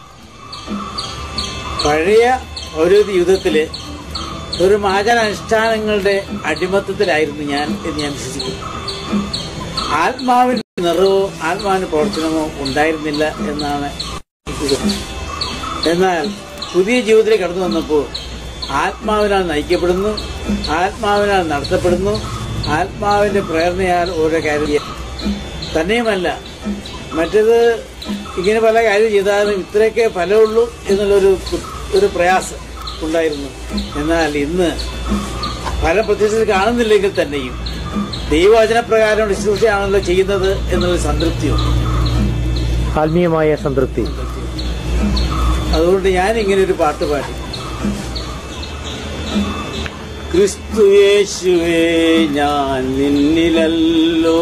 [SPEAKER 2] പഴയ ഒരു ജീവിതത്തില് ഒരു ആചാരാനുഷ്ഠാനങ്ങളുടെ അടിമത്തത്തിലായിരുന്നു ഞാൻ എന്ന് ഞാൻ വിശ്വസിക്കുന്നു ആത്മാവിന്റെ നിറവോ ആത്മാവിന്റെ പ്രവർത്തനമോ ഉണ്ടായിരുന്നില്ല എന്നാണ് ഇത് എന്നാൽ പുതിയ ജീവിതത്തിലേക്ക് കടന്നു വന്നപ്പോൾ ആത്മാവിനാൽ നയിക്കപ്പെടുന്നു ആത്മാവിനാൽ നടത്തപ്പെടുന്നു ആത്മാവിന്റെ പ്രേരണയാൽ ഓരോ കാര്യം തന്നെയുമല്ല മറ്റേത് ഇങ്ങനെ പല കാര്യം ചെയ്താലും ഇത്രയൊക്കെ ഫലമുള്ളൂ എന്നുള്ളൊരു കു- ഒരു പ്രയാസം ഉണ്ടായിരുന്നു എന്നാൽ ഇന്ന് ഫലം പ്രത്യക്ഷത്തിൽ കാണുന്നില്ലെങ്കിൽ തന്നെയും ദൈവവചനപ്രകാരം ശുശ്രൂഷയാണല്ലോ ചെയ്യുന്നത് എന്നുള്ള സംതൃപ്തിയുണ്ട്
[SPEAKER 1] ആത്മീയമായ സംതൃപ്തി
[SPEAKER 2] അതുകൊണ്ട് ഞാൻ ഇങ്ങനെ ഒരു പാട്ട് പാടി ക്രിസ്തു യേശുവേ ഞാൻ നിന്നിലല്ലോ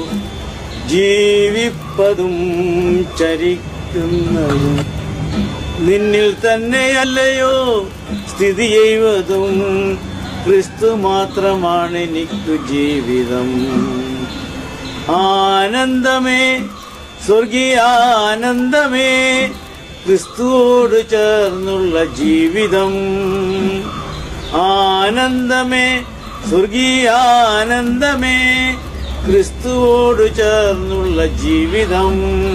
[SPEAKER 2] ജീവിപ്പതും ചരിക്കുന്നതും നിന്നിൽ തന്നെയല്ലയോ സ്ഥിതി ചെയ്വതും ക്രിസ്തു മാത്രമാണ് എനിക്കു ജീവിതം ആനന്ദമേ സ്വർഗീയാനന്ദമേ ക്രിസ്തുവോട് ചേർന്നുള്ള ജീവിതം ആനന്ദമേ സ്വർഗീയാനന്ദമേ ക്രിസ്തുവോട് ചേർന്നുള്ള ജീവിതം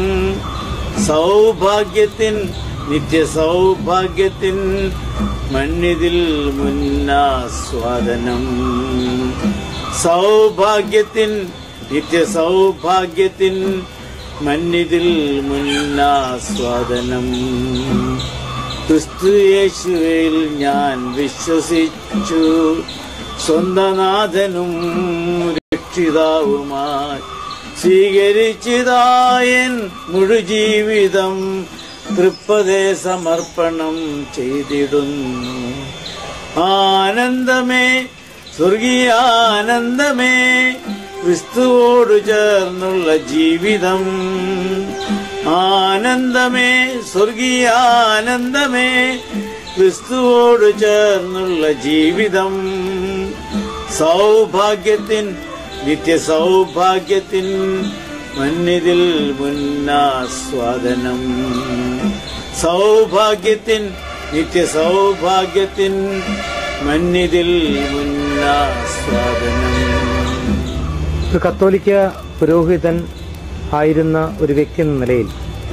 [SPEAKER 2] സൗഭാഗ്യത്തിൻ നിത്യ സൗഭാഗ്യത്തിൻ മണ്ണിതിൽ മുന്നാസ്വാദനം സൗഭാഗ്യത്തിൻ നിത്യ സൗഭാഗ്യത്തിൻ മന്നിതിൽ മുന്നാസ്വാദനം ക്രിസ്തുയേശുവിൽ ഞാൻ വിശ്വസിച്ചു സ്വന്തനാഥനും രക്ഷിതാവുമായി സ്വീകരിച്ചതായൻ മുഴുജീവിതം തൃപ്പതേ സമർപ്പണം ചെയ്തിടുന്നു ആനന്ദമേ സ്വർഗീയാനന്ദമേ ക്രിസ്തുവോട് ചേർന്നുള്ള ജീവിതം ആനന്ദമേ സ്വർഗീയാനന്ദമേ ക്രിസ്തുവോട് ചേർന്നുള്ള ജീവിതം സൗഭാഗ്യത്തിൻ നിത്യ സൗഭാഗ്യത്തിൻ മന്നിതിൽ മുന്നാസ്വാദനം സൗഭാഗ്യത്തിൻ നിത്യ സൗഭാഗ്യത്തിൻ മന്നിതിൽ മുന്നാസ്വാദനം
[SPEAKER 1] ഒരു കത്തോലിക്ക പുരോഹിതൻ ആയിരുന്ന ഒരു വ്യക്തി എന്ന നിലയിൽ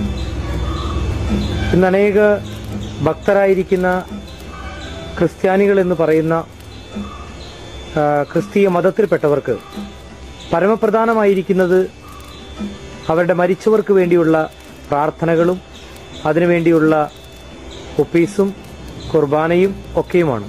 [SPEAKER 1] ഇന്ന് അനേക ഭക്തരായിരിക്കുന്ന ക്രിസ്ത്യാനികൾ എന്ന് പറയുന്ന ആ, ക്രിസ്തീയ മതത്തിൽപ്പെട്ടവർക്ക് പരമപ്രധാനമായിരിക്കുന്നത് അവരുടെ മരിച്ചവർക്ക് വേണ്ടിയുള്ള പ്രാർത്ഥനകളും അതിനുവേണ്ടിയുള്ള ഒപ്പീസും കുർബാനയും ഒക്കെയുമാണ്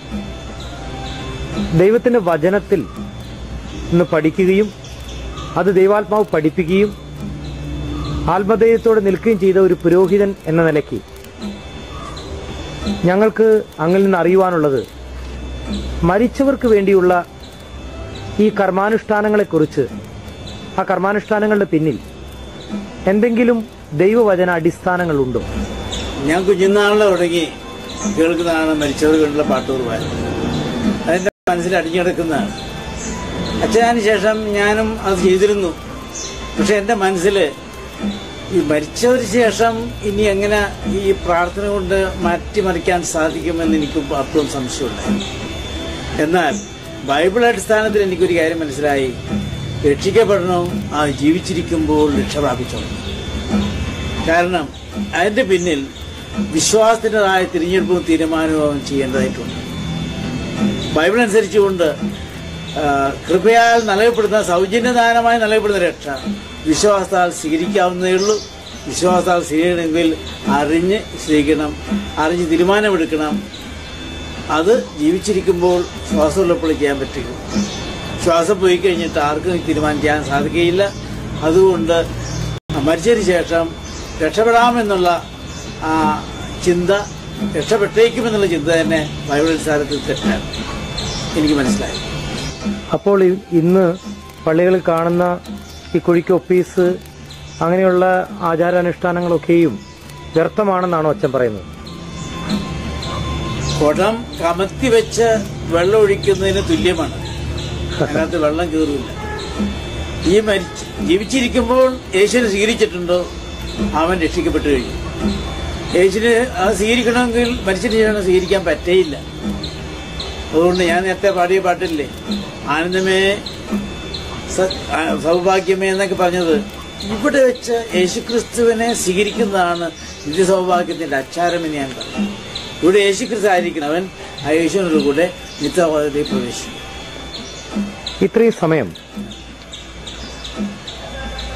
[SPEAKER 1] ദൈവത്തിന്റെ വചനത്തിൽ നിന്ന് പഠിക്കുകയും അത് ദൈവാത്മാവ് പഠിപ്പിക്കുകയും ആത്മധൈര്യത്തോടെ നിൽക്കുകയും ചെയ്ത ഒരു പുരോഹിതൻ എന്ന നിലയ്ക്ക് ഞങ്ങൾക്ക് അങ്ങിൽ നിന്ന് അറിയുവാനുള്ളത് മരിച്ചവർക്ക് വേണ്ടിയുള്ള ഈ കർമാനുഷ്ഠാനങ്ങളെക്കുറിച്ച് ആ കർമാനുഷ്ഠാനങ്ങളുടെ പിന്നിൽ എന്തെങ്കിലും ദൈവവചന അടിസ്ഥാനങ്ങളുണ്ടോ
[SPEAKER 2] ഞാൻ കുഞ്ഞുനാളിൽ തുടങ്ങി കേൾക്കുന്നതാണ് മരിച്ചവർ കണ്ടുള്ള പാട്ടുകുർബാന അതെന്റെ മനസ്സിൽ അടിഞ്ഞു കിടക്കുന്നതാണ് അച്ഛനു ശേഷം ഞാനും അത് ചെയ്തിരുന്നു പക്ഷെ എന്റെ മനസ്സിൽ ഈ മരിച്ചവർക്ക് ശേഷം ഇനി എങ്ങനെ ഈ പ്രാർത്ഥന കൊണ്ട് മാറ്റിമറിക്കാൻ സാധിക്കുമെന്ന് എനിക്ക് അപ്പോഴും സംശയമുണ്ടായിരുന്നു എന്നാൽ ബൈബിൾ അടിസ്ഥാനത്തിൽ എനിക്കൊരു കാര്യം മനസ്സിലായി രക്ഷിക്കപ്പെടണം ആ ജീവിച്ചിരിക്കുമ്പോൾ രക്ഷ പ്രാപിച്ചോളണം കാരണം അതിന്റെ പിന്നിൽ വിശ്വാസത്തിൻ്റെതായ തിരഞ്ഞെടുപ്പും തീരുമാനവും അവൻ ചെയ്യേണ്ടതായിട്ടുണ്ട് ബൈബിൾ അനുസരിച്ചുകൊണ്ട് ആ, കൃപയാൽ നൽകപ്പെടുന്ന സൗജന്യദാനമായി നൽകപ്പെടുന്ന രക്ഷ വിശ്വാസത്താൽ സ്വീകരിക്കാവുന്നതേ ഉള്ളൂ വിശ്വാസത്താൽ സ്വീകരിക്കണമെങ്കിൽ അറിഞ്ഞ് സ്വീകരിക്കണം അറിഞ്ഞ് തീരുമാനമെടുക്കണം അത് ജീവിച്ചിരിക്കുമ്പോൾ ശ്വാസമുള്ളപ്പോൾ ചെയ്യാൻ പറ്റുള്ളൂ ശ്വാസം പോയി കഴിഞ്ഞിട്ട് ആർക്കും തീരുമാനം ചെയ്യാൻ സാധിക്കുകയില്ല അതുകൊണ്ട് മരിച്ചതിന് ശേഷം രക്ഷപ്പെടാമെന്നുള്ള ആ ചിന്ത രക്ഷപ്പെട്ടേക്കുമെന്നുള്ള ചിന്ത തന്നെ ബൈബിൾ അടിസ്ഥാനത്തിൽ തെറ്റാണ് എനിക്ക് മനസ്സിലായി
[SPEAKER 1] അപ്പോൾ ഇ- ഇന്ന് പള്ളികളിൽ കാണുന്ന ഈ കുഴിക്ക് ഒപ്പീസ് അങ്ങനെയുള്ള ആചാരാനുഷ്ഠാനങ്ങളൊക്കെയും വ്യർത്ഥമാണെന്നാണോ അച്ഛൻ പറയുന്നത്
[SPEAKER 2] കുടം കമത്തി വെച്ച് വെള്ളം ഒഴിക്കുന്നതിന് തുല്യമാണ് അതിനകത്ത് വെള്ളം കയറില്ല ഈ മരിച്ച് ജീവിച്ചിരിക്കുമ്പോൾ യേശുവിനെ സ്വീകരിച്ചിട്ടുണ്ടോ അവൻ രക്ഷിക്കപ്പെട്ടു കഴിഞ്ഞു യേശുവിനെ അത് സ്വീകരിക്കണമെങ്കിൽ മരിച്ചിട്ട് ശേഷം സ്വീകരിക്കാൻ പറ്റേയില്ല അതുകൊണ്ട് ഞാൻ നേരത്തെ പാടിയ പാട്ടില്ലേ ആനന്ദമേ സ- ആ, സൗഭാഗ്യമേ എന്നൊക്കെ പറഞ്ഞത് ഇവിടെ വെച്ച് യേശുക്രിസ്തുവിനെ സ്വീകരിക്കുന്നതാണ് നിത്യ സൗഭാഗ്യത്തിന്റെ അച്ചാരമെന്ന് ഞാൻ പറഞ്ഞു ഇവിടെ യേശുക്രിസ്തു ആയിരിക്കണം അവൻ ആ യേശുവിനോട് കൂടെ നിത്യസൗഭാഗ്യത്തിൽ പ്രവേശിക്കും
[SPEAKER 1] ഇത്രയും സമയം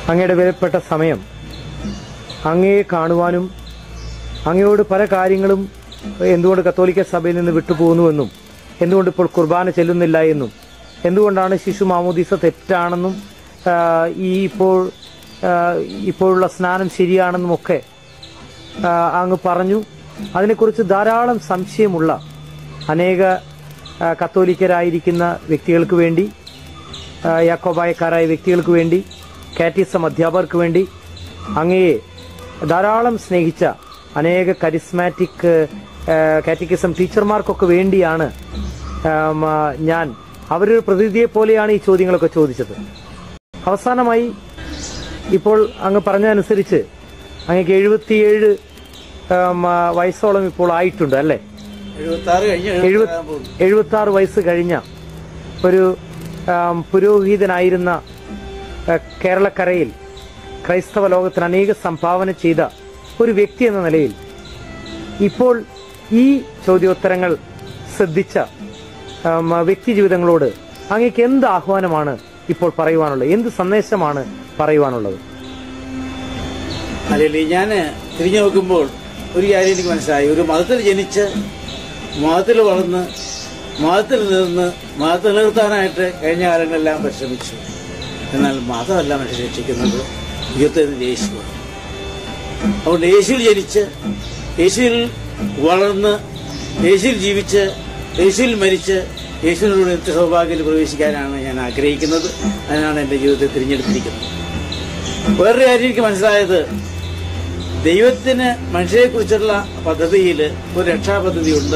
[SPEAKER 1] അങ്ങയുടെ വിലപ്പെട്ട സമയം അങ്ങയെ കാണുവാനും അങ്ങയോട് പല കാര്യങ്ങളും എന്തുകൊണ്ട് കത്തോലിക്ക സഭയിൽ നിന്ന് വിട്ടുപോകുന്നുവെന്നും എന്തുകൊണ്ട് ഇപ്പോൾ കുർബാന ചെല്ലുന്നില്ല എന്നും എന്തുകൊണ്ടാണ് ശിശു മാമോദീസ തെറ്റാണെന്നും ആ, ഈ ഇപ്പോൾ ആ, ഇപ്പോഴുള്ള സ്നാനം ശരിയാണെന്നും ഒക്കെ ആ, അങ്ങ് പറഞ്ഞു അതിനെക്കുറിച്ച് ധാരാളം സംശയമുള്ള അനേക ആ, കത്തോലിക്കരായിരിക്കുന്ന വ്യക്തികൾക്ക് വേണ്ടി ആ, യാക്കോബായക്കാരായ വ്യക്തികൾക്ക് വേണ്ടി കാറ്റിസം അധ്യാപകർക്ക് വേണ്ടി അങ്ങയെ ധാരാളം സ്നേഹിച്ച അനേക കരിസ്മാറ്റിക് കാറ്റിക്കിസം ടീച്ചർമാർക്കൊക്കെ വേണ്ടിയാണ് ആം, ആ, ഞാൻ അവരൊരു പ്രതിനിധിയെ പോലെയാണ് ഈ ചോദ്യങ്ങളൊക്കെ ചോദിച്ചത് അവസാനമായി ഇപ്പോൾ അങ്ങ് പറഞ്ഞതനുസരിച്ച് അങ്ങക്ക് എഴുപത്തിയേഴ് ആം, ആ, വയസ്സോളം ഇപ്പോൾ ആയിട്ടുണ്ട് അല്ലേ
[SPEAKER 2] എഴുപത്തി ആറ് കഴിഞ്ഞ്
[SPEAKER 1] എഴുപത്തി
[SPEAKER 2] എഴുപത്തി പോകുന്നു
[SPEAKER 1] എഴുപത്തി ആറ് വയസ്സ് കഴിഞ്ഞ ഒരു ആം, പുരോഹിതനായിരുന്ന ആ, കേരളക്കരയിൽ ക്രൈസ്തവ ലോകത്തിന് അനേക സംഭാവന ചെയ്ത ഒരു വ്യക്തി എന്ന നിലയിൽ ഇപ്പോൾ ഈ ചോദ്യോത്തരങ്ങൾ ശ്രദ്ധിച്ച ആം, വ്യക്തി ജീവിതങ്ങളോട് അങ്ങേക്ക് എന്ത് ആഹ്വാനമാണ് ഇപ്പോൾ പറയുവാനുള്ളത് എന്ത് സന്ദേശമാണ് പറയുവാനുള്ളത്
[SPEAKER 2] അല്ലെങ്കിൽ ഞാൻ തിരിഞ്ഞു നോക്കുമ്പോൾ ഒരു കാര്യം എനിക്ക് മനസ്സിലായി ഒരു മതത്തിൽ ജനിച്ച് മതത്തിൽ വളർന്ന് മതത്തിൽ നിന്ന് മതത്തിൽ നിലനിർത്താനായിട്ട് കഴിഞ്ഞ കാലങ്ങളെല്ലാം പരിശ്രമിച്ചു എന്നാൽ മതമല്ല മനുഷ്യരെ രക്ഷിക്കുന്നത് ഉയർത്തുന്നത് യേശുവാണ് അതുകൊണ്ട് യേശുവിൽ ജനിച്ച് യേശുവിൽ വളർന്ന് യേശുവിൽ ജീവിച്ച് യേശുവിൽ മരിച്ച് യേശുവിനോട് നിത്യ സൗഭാഗ്യത്തിൽ പ്രവേശിക്കാനാണ് ഞാൻ ആഗ്രഹിക്കുന്നത് അതിനാണ് എൻ്റെ ജീവിതത്തെ തിരഞ്ഞെടുത്തിരിക്കുന്നത് വേറൊരു കാര്യം എനിക്ക് മനസ്സിലായത് ദൈവത്തിന് മനുഷ്യരെക്കുറിച്ചുള്ള പദ്ധതിയിൽ ഒരു രക്ഷാപദ്ധതിയുണ്ട്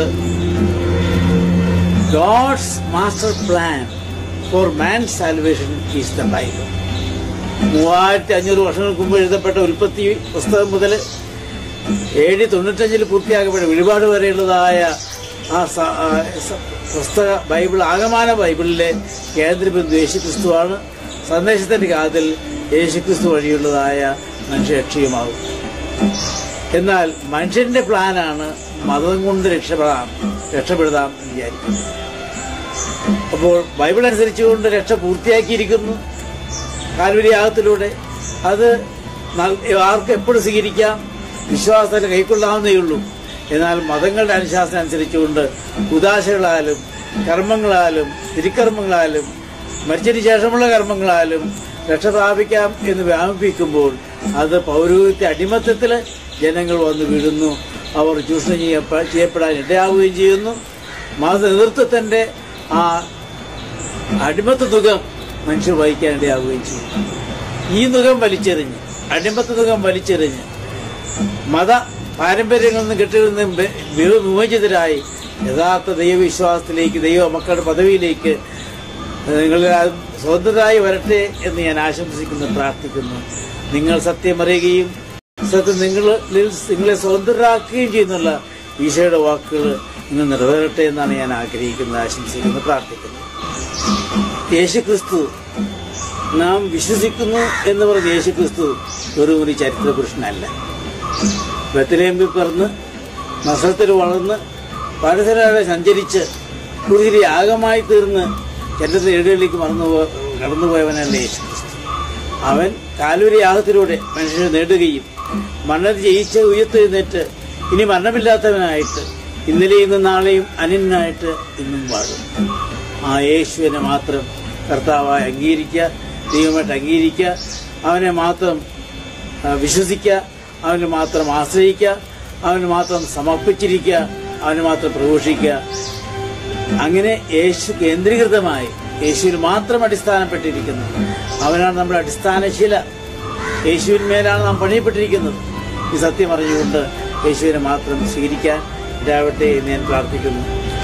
[SPEAKER 2] God's master plan for man salvation is the Bible മൂവായിരത്തി അഞ്ഞൂറ് വർഷങ്ങൾക്ക് മുമ്പ് എഴുതപ്പെട്ട ഉൽപ്പത്തി പുസ്തകം മുതൽ എ ഡി തൊണ്ണൂറ്റഞ്ചിൽ പൂർത്തിയാക്കപ്പെട്ട വെളിപാട് വരെയുള്ളതായ ആ സ- ആ സ- പുസ്തക ബൈബിൾ ആകമാന ബൈബിളിലെ കേന്ദ്രബിന്ദു യേശുക്രിസ്തുവാണ് സന്ദേശത്തിന്റെ കാതിൽ യേശുക്രിസ്തു വഴിയുള്ളതായ മനുഷ്യരക്ഷയുമാകും എന്നാൽ മനുഷ്യന്റെ പ്ലാനാണ് മതം കൊണ്ട് രക്ഷപ്പെടാം രക്ഷപ്പെടുത്താം എന്ന് വിചാരിക്കുന്നു അപ്പോൾ ബൈബിൾ അനുസരിച്ചുകൊണ്ട് രക്ഷ പൂർത്തിയാക്കിയിരിക്കുന്നു കാൽവരിയാഗത്തിലൂടെ അത് നൽ- ആർക്ക് എപ്പോഴും സ്വീകരിക്കാം വിശ്വാസത്തിൽ കൈക്കൊള്ളാവുന്നേ ഉള്ളൂ എന്നാൽ മതങ്ങളുടെ അനുശാസനം അനുസരിച്ചുകൊണ്ട് ഉദാശകളാലും കർമ്മങ്ങളാലും തിരിക്കർമ്മങ്ങളാലും മരിച്ചതിന് ശേഷമുള്ള കർമ്മങ്ങളാലും രക്ഷ പ്രാപിക്കാം എന്ന് വ്യാപിപ്പിക്കുമ്പോൾ അത് പൗരോഹിത്യ അടിമത്തത്തിൽ ജനങ്ങൾ വന്ന് വീഴുന്നു അവർ ചൂഷണം ചെയ്യപ്പെ- ചെയ്യപ്പെടാൻ ഇടയാവുകയും ചെയ്യുന്നു മത നേതൃത്വത്തിന്റെ ആ അടിമത്ത തുകം മനുഷ്യർ വഹിക്കാൻ ഇടയാവുകയും ചെയ്യും ഈ നുകം വലിച്ചെറിഞ്ഞ് അടിമത്ത നുകം വലിച്ചെറിഞ്ഞ് മത പാരമ്പര്യങ്ങളിൽ നിന്ന് കെട്ടിരുന്ന് വിമോചിതരായി യഥാർത്ഥ ദൈവവിശ്വാസത്തിലേക്ക് ദൈവ മക്കളുടെ പദവിയിലേക്ക് നിങ്ങൾ സ്വതന്ത്രരായി വരട്ടെ എന്ന് ഞാൻ ആശംസിക്കുന്നു പ്രാർത്ഥിക്കുന്നു നിങ്ങൾ സത്യം അറിയുകയും സത്യം നിങ്ങളിൽ നിങ്ങളെ സ്വതന്ത്രരാക്കുകയും ചെയ്യുന്നുള്ള ഈശോയുടെ വാക്കുകൾ നിങ്ങൾ നിറവേറട്ടെ എന്നാണ് ഞാൻ ആഗ്രഹിക്കുന്നത് ആശംസിക്കുന്നു പ്രാർത്ഥിക്കുന്നു യേശുക്രിസ്തു നാം വിശ്വസിക്കുന്നു എന്ന് പറഞ്ഞ യേശുക്രിസ്തു വെറും ഒരു ചരിത്ര പുരുഷനല്ല ബത്തലേമ്പിൽ പിറന്ന് നസറത്തിൽ വളർന്ന് പരസരാടെ സഞ്ചരിച്ച് കുതിരി ആകമായി തീർന്ന് ചരിത്രത്തിൽ എഴുകളിലേക്ക് മറന്നു പോ- കടന്നുപോയവനല്ല യേശുക്രിസ്തു അവൻ കാലൂരി യാഗത്തിലൂടെ മനുഷ്യനെ നേടുകയും മരണത്തെ ജയിച്ച് ഉയർത്തെഴുന്നേറ്റ് ഇനി മരണമില്ലാത്തവനായിട്ട് ഇന്നലെയും ഇന്നും നാളെയും അനിനായിട്ട് ഇന്നും വാഴും ആ യേശുവിനെ മാത്രം കർത്താവായി അംഗീകരിക്കുക ദൈവമായിട്ട് അംഗീകരിക്കുക അവനെ മാത്രം ആ, വിശ്വസിക്കുക അവന് മാത്രം ആശ്രയിക്കുക അവന് മാത്രം സമർപ്പിച്ചിരിക്കുക അവന് മാത്രം പ്രഘോഷിക്കുക അങ്ങനെ യേശു കേന്ദ്രീകൃതമായി യേശുവിൽ മാത്രം അടിസ്ഥാനപ്പെട്ടിരിക്കുന്നു അവനാണ് നമ്മുടെ അടിസ്ഥാനശില യേശുവിൻ മേലാണ് നാം പണിയപ്പെട്ടിരിക്കുന്നത് ഈ സത്യം അറിഞ്ഞുകൊണ്ട് യേശുവിനെ മാത്രം സ്വീകരിക്കാൻ ഇടാവട്ടെ എന്ന് ഞാൻ പ്രാർത്ഥിക്കുന്നു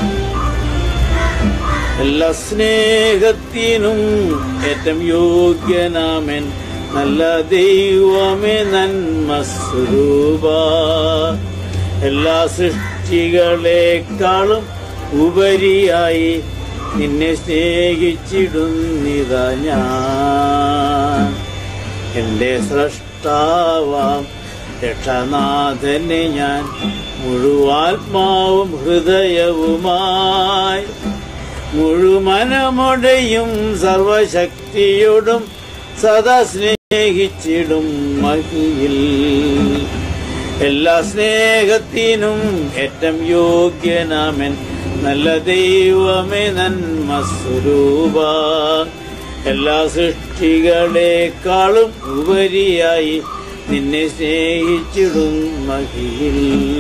[SPEAKER 2] എല്ലാ സ്നേഹത്തിനും ഏറ്റവും യോഗ്യനാമൻ നല്ല ദൈവമേ നന്മ സ്വരൂപ എല്ലാ സൃഷ്ടികളെക്കാളും ഉപരിയായി നിന്നെ സ്നേഹിച്ചിടുന്നിതാ ഞാൻ എന്റെ സൃഷ്ടാവാം രക്ഷനാഥനെ ഞാൻ മുഴുവാത്മാവും ഹൃദയവുമായി മുഴുമനമൊടയും സർവശക്തിയോടും സദാ സ്നേഹ സ്നേഹിച്ചിടും മഹിയിൽ എല്ലാ സ്നേഹത്തിനും ഏറ്റം യോഗ്യനാമൻ നല്ല ദൈവമേ നന്മ സ്വരൂപ എല്ലാ സൃഷ്ടികളെക്കാളും ഉപരിയായി നിന്നെ സ്നേഹിച്ചിടും മഹിയിൽ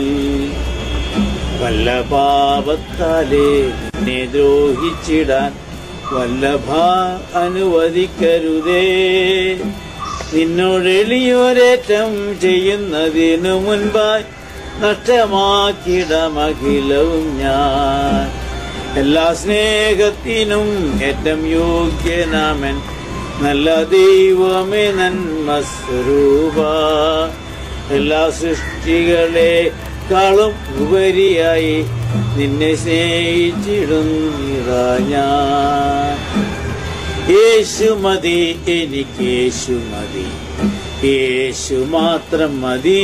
[SPEAKER 2] വല്ല പാപത്താലേ നിന്നെ ദ്രോഹിച്ചിടാൻ വല്ലഭ അനുവദിക്കരുതേ നിന്നോട് എളിയോരേറ്റം ചെയ്യുന്നതിനു മുൻപായി നഷ്ടമാക്കിടമഖിലവും ഞാൻ എല്ലാ സ്നേഹത്തിനും ഏറ്റം യോഗ്യനാമൻ നല്ല ദൈവമേ നന്മ സ്വരൂപ എല്ലാ സൃഷ്ടികളെക്കാളും ഉപരിയായി നിന്നെ സ്നേഹിച്ചിടുന്നിതാ ഞാൻ യേശു മതി എനിക്ക് യേശു മതി യേശു മാത്രം മതി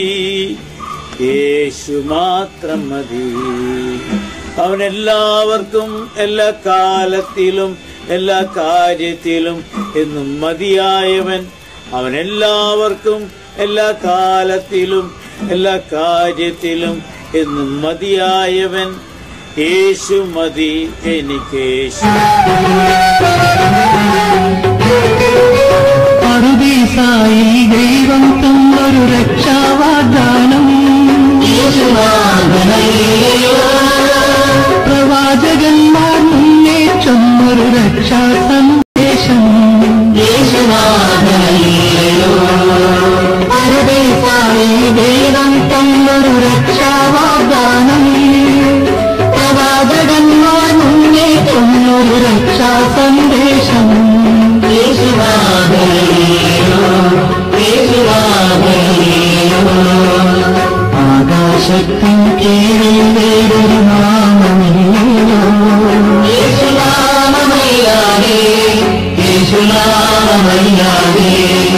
[SPEAKER 2] യേശു മാത്രം മതി അവൻ എല്ലാവർക്കും എല്ലാ കാലത്തിലും എല്ലാ കാര്യത്തിലും എന്നും മതിയായവൻ അവൻ എല്ലാവർക്കും എല്ലാ കാലത്തിലും എല്ലാ കാര്യത്തിലും എന്നും മതിയായവൻ യേശു മതി എനിക്ക് യേശു
[SPEAKER 3] അറുദീസായി ദൈവം തന്നൊരു രക്ഷാവാഗ്ദാനം പ്രവാചകന്മാർ മുന്നേ ചൊന്നൊരു രക്ഷാ സന്ദേശം അറുദീസായി ദൈവം തന്നൊരു രക്ഷാവാഗ്ദാനം പ്രവാചകന്മാർ മുന്നേ ചൊന്നൊരു രക്ഷാ സന്ദേശം ആകാശത്തിൻ കീഴിൽ വേറൊരു നാമമില്ലയോ യേശുനാമമല്ലാതെ യേശുനാമമല്ലാതെ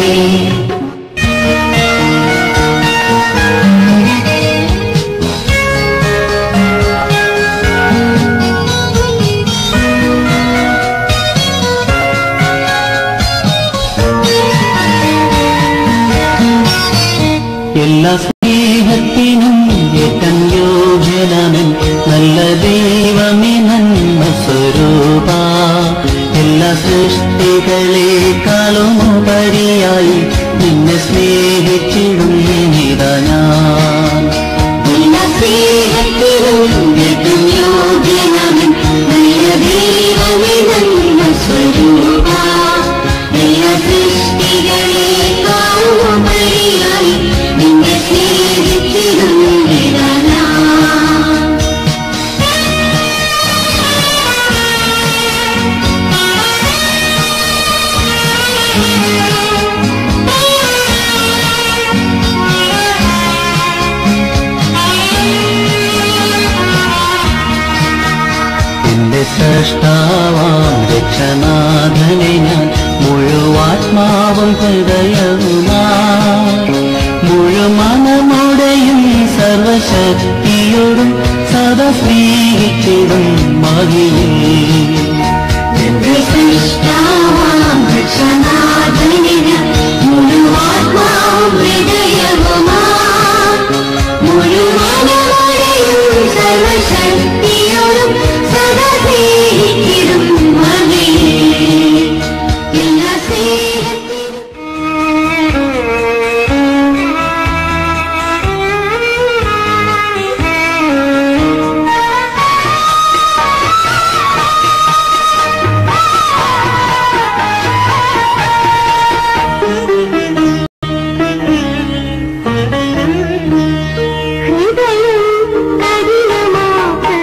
[SPEAKER 3] എല്ലാ സ്നേഹത്തിനും ഏറ്റം യോജനമൻ നല്ല ദൈവമേ നന്മ സ്വരൂപ എല്ലാ സൃഷ്ടികളെക്കാളും ഉപരിയായി നിന്നെ സ്നേഹിച്ചിടും നിതാ ഞാൻ എല്ലാ സ്നേഹത്തിനും ഏറ്റം യോഗ്യനവൻ നല്ല ദൈവമേ നന്മ സ്വരൂപ എല്ലാ സൃഷ്ടികളെക്കാളും ഉപരിയായി നിന്നെ സ്നേഹിച്ചിടും നിതാ ഞാൻ എന്റെ സൃഷ്ടാവാം രക്ഷനാഥനെ ഞാൻ മുഴുവാത്മാവും ഹൃദയവുമായി മുഴുമനമുടെയും സർവശക്തിയോടും സദാ സ്നേഹിച്ചിടും മഹിയിൽ എന്റെ സൃഷ്ടാവാം രക്ഷനാഥനെ ഞാൻ മുഴുവാത്മാവും ഹൃദയവുമായി മുഴുവനോടെയും സർവശക്തിയോടും സദാ സ്നേഹിച്ചിടും മകനെ. എല്ലാ സ്നേഹത്തിനും ഹൃദയം കഠിനമാക്കരുതേ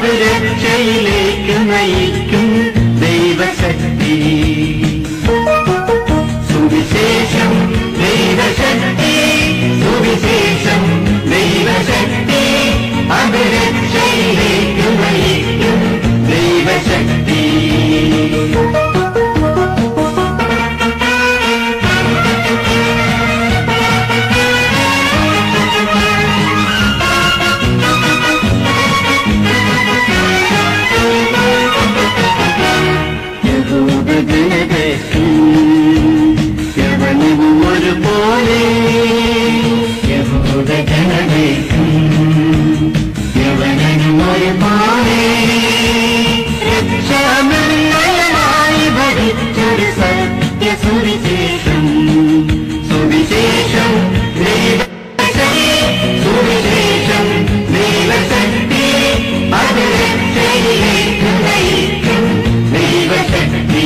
[SPEAKER 3] അത് രക്ഷയിലേക്ക് നയിക്കും ദൈവശക്തി സുവിശേഷം ദൈവശക്തി സുവിശേഷം ദൈവശക്തി അത് രക്ഷയിലേക്ക് നയിക്കും ദൈവശക്തി യഹൂദജനതയ്ക്കും യവനവും ഒരുപോലെ യഹൂദജനതയ്ക്കും യവനനും ഒരുപോലെ രക്ഷാമൃഗമായി ഭരിച്ചൊരു സത്യസുവിശേഷം സുവിശേഷം ദൈവശക്തി സുവിശേഷം ദൈവശക്തി അത് രക്ഷയിലേക്ക് നയിക്കും ദൈവശക്തി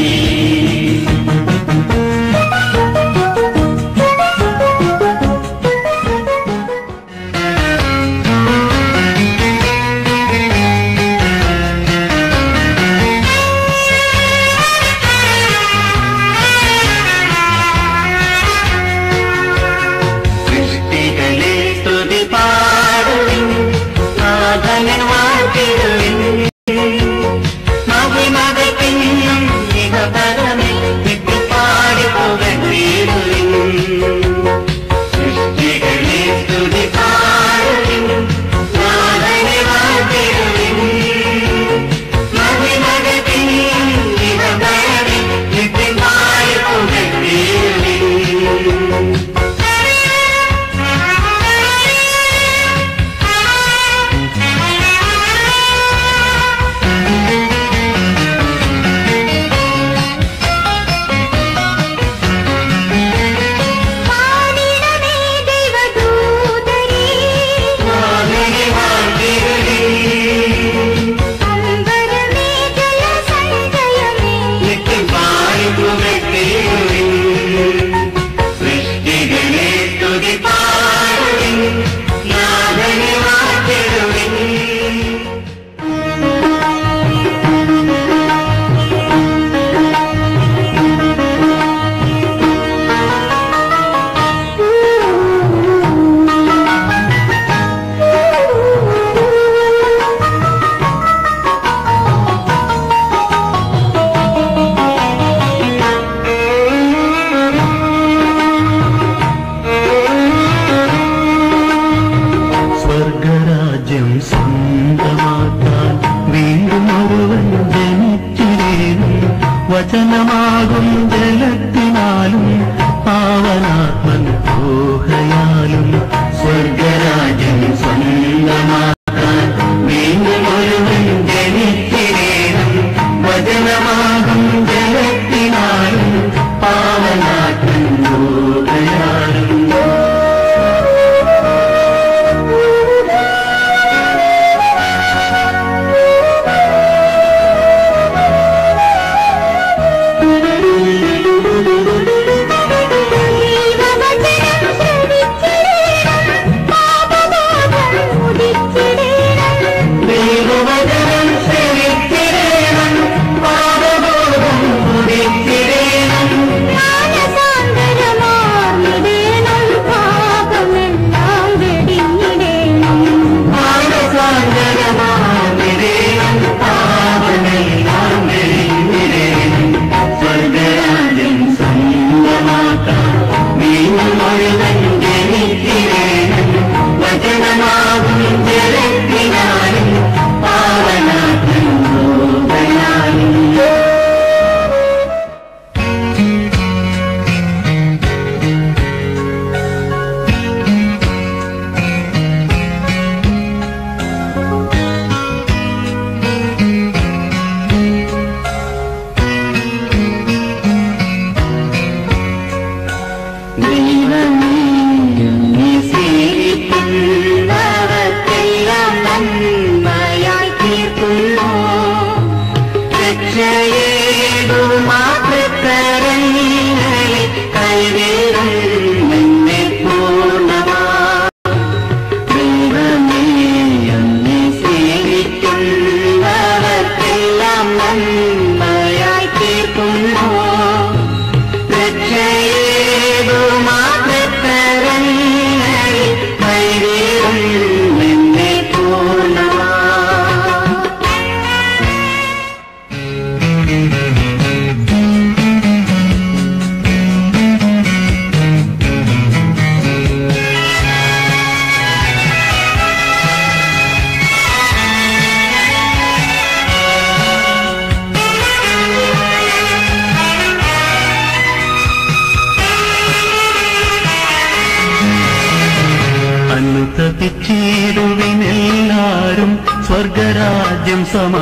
[SPEAKER 4] ജീവിച്ചിടുവിനെല്ലാരും സ്വർഗരാജ്യം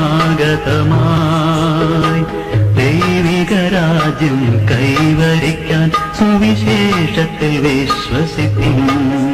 [SPEAKER 4] സമാഗതമായി ദൈവികരാജ്യം കൈവരിക്കാൻ സുവിശേഷത്തിൽ വിശ്വസിക്കും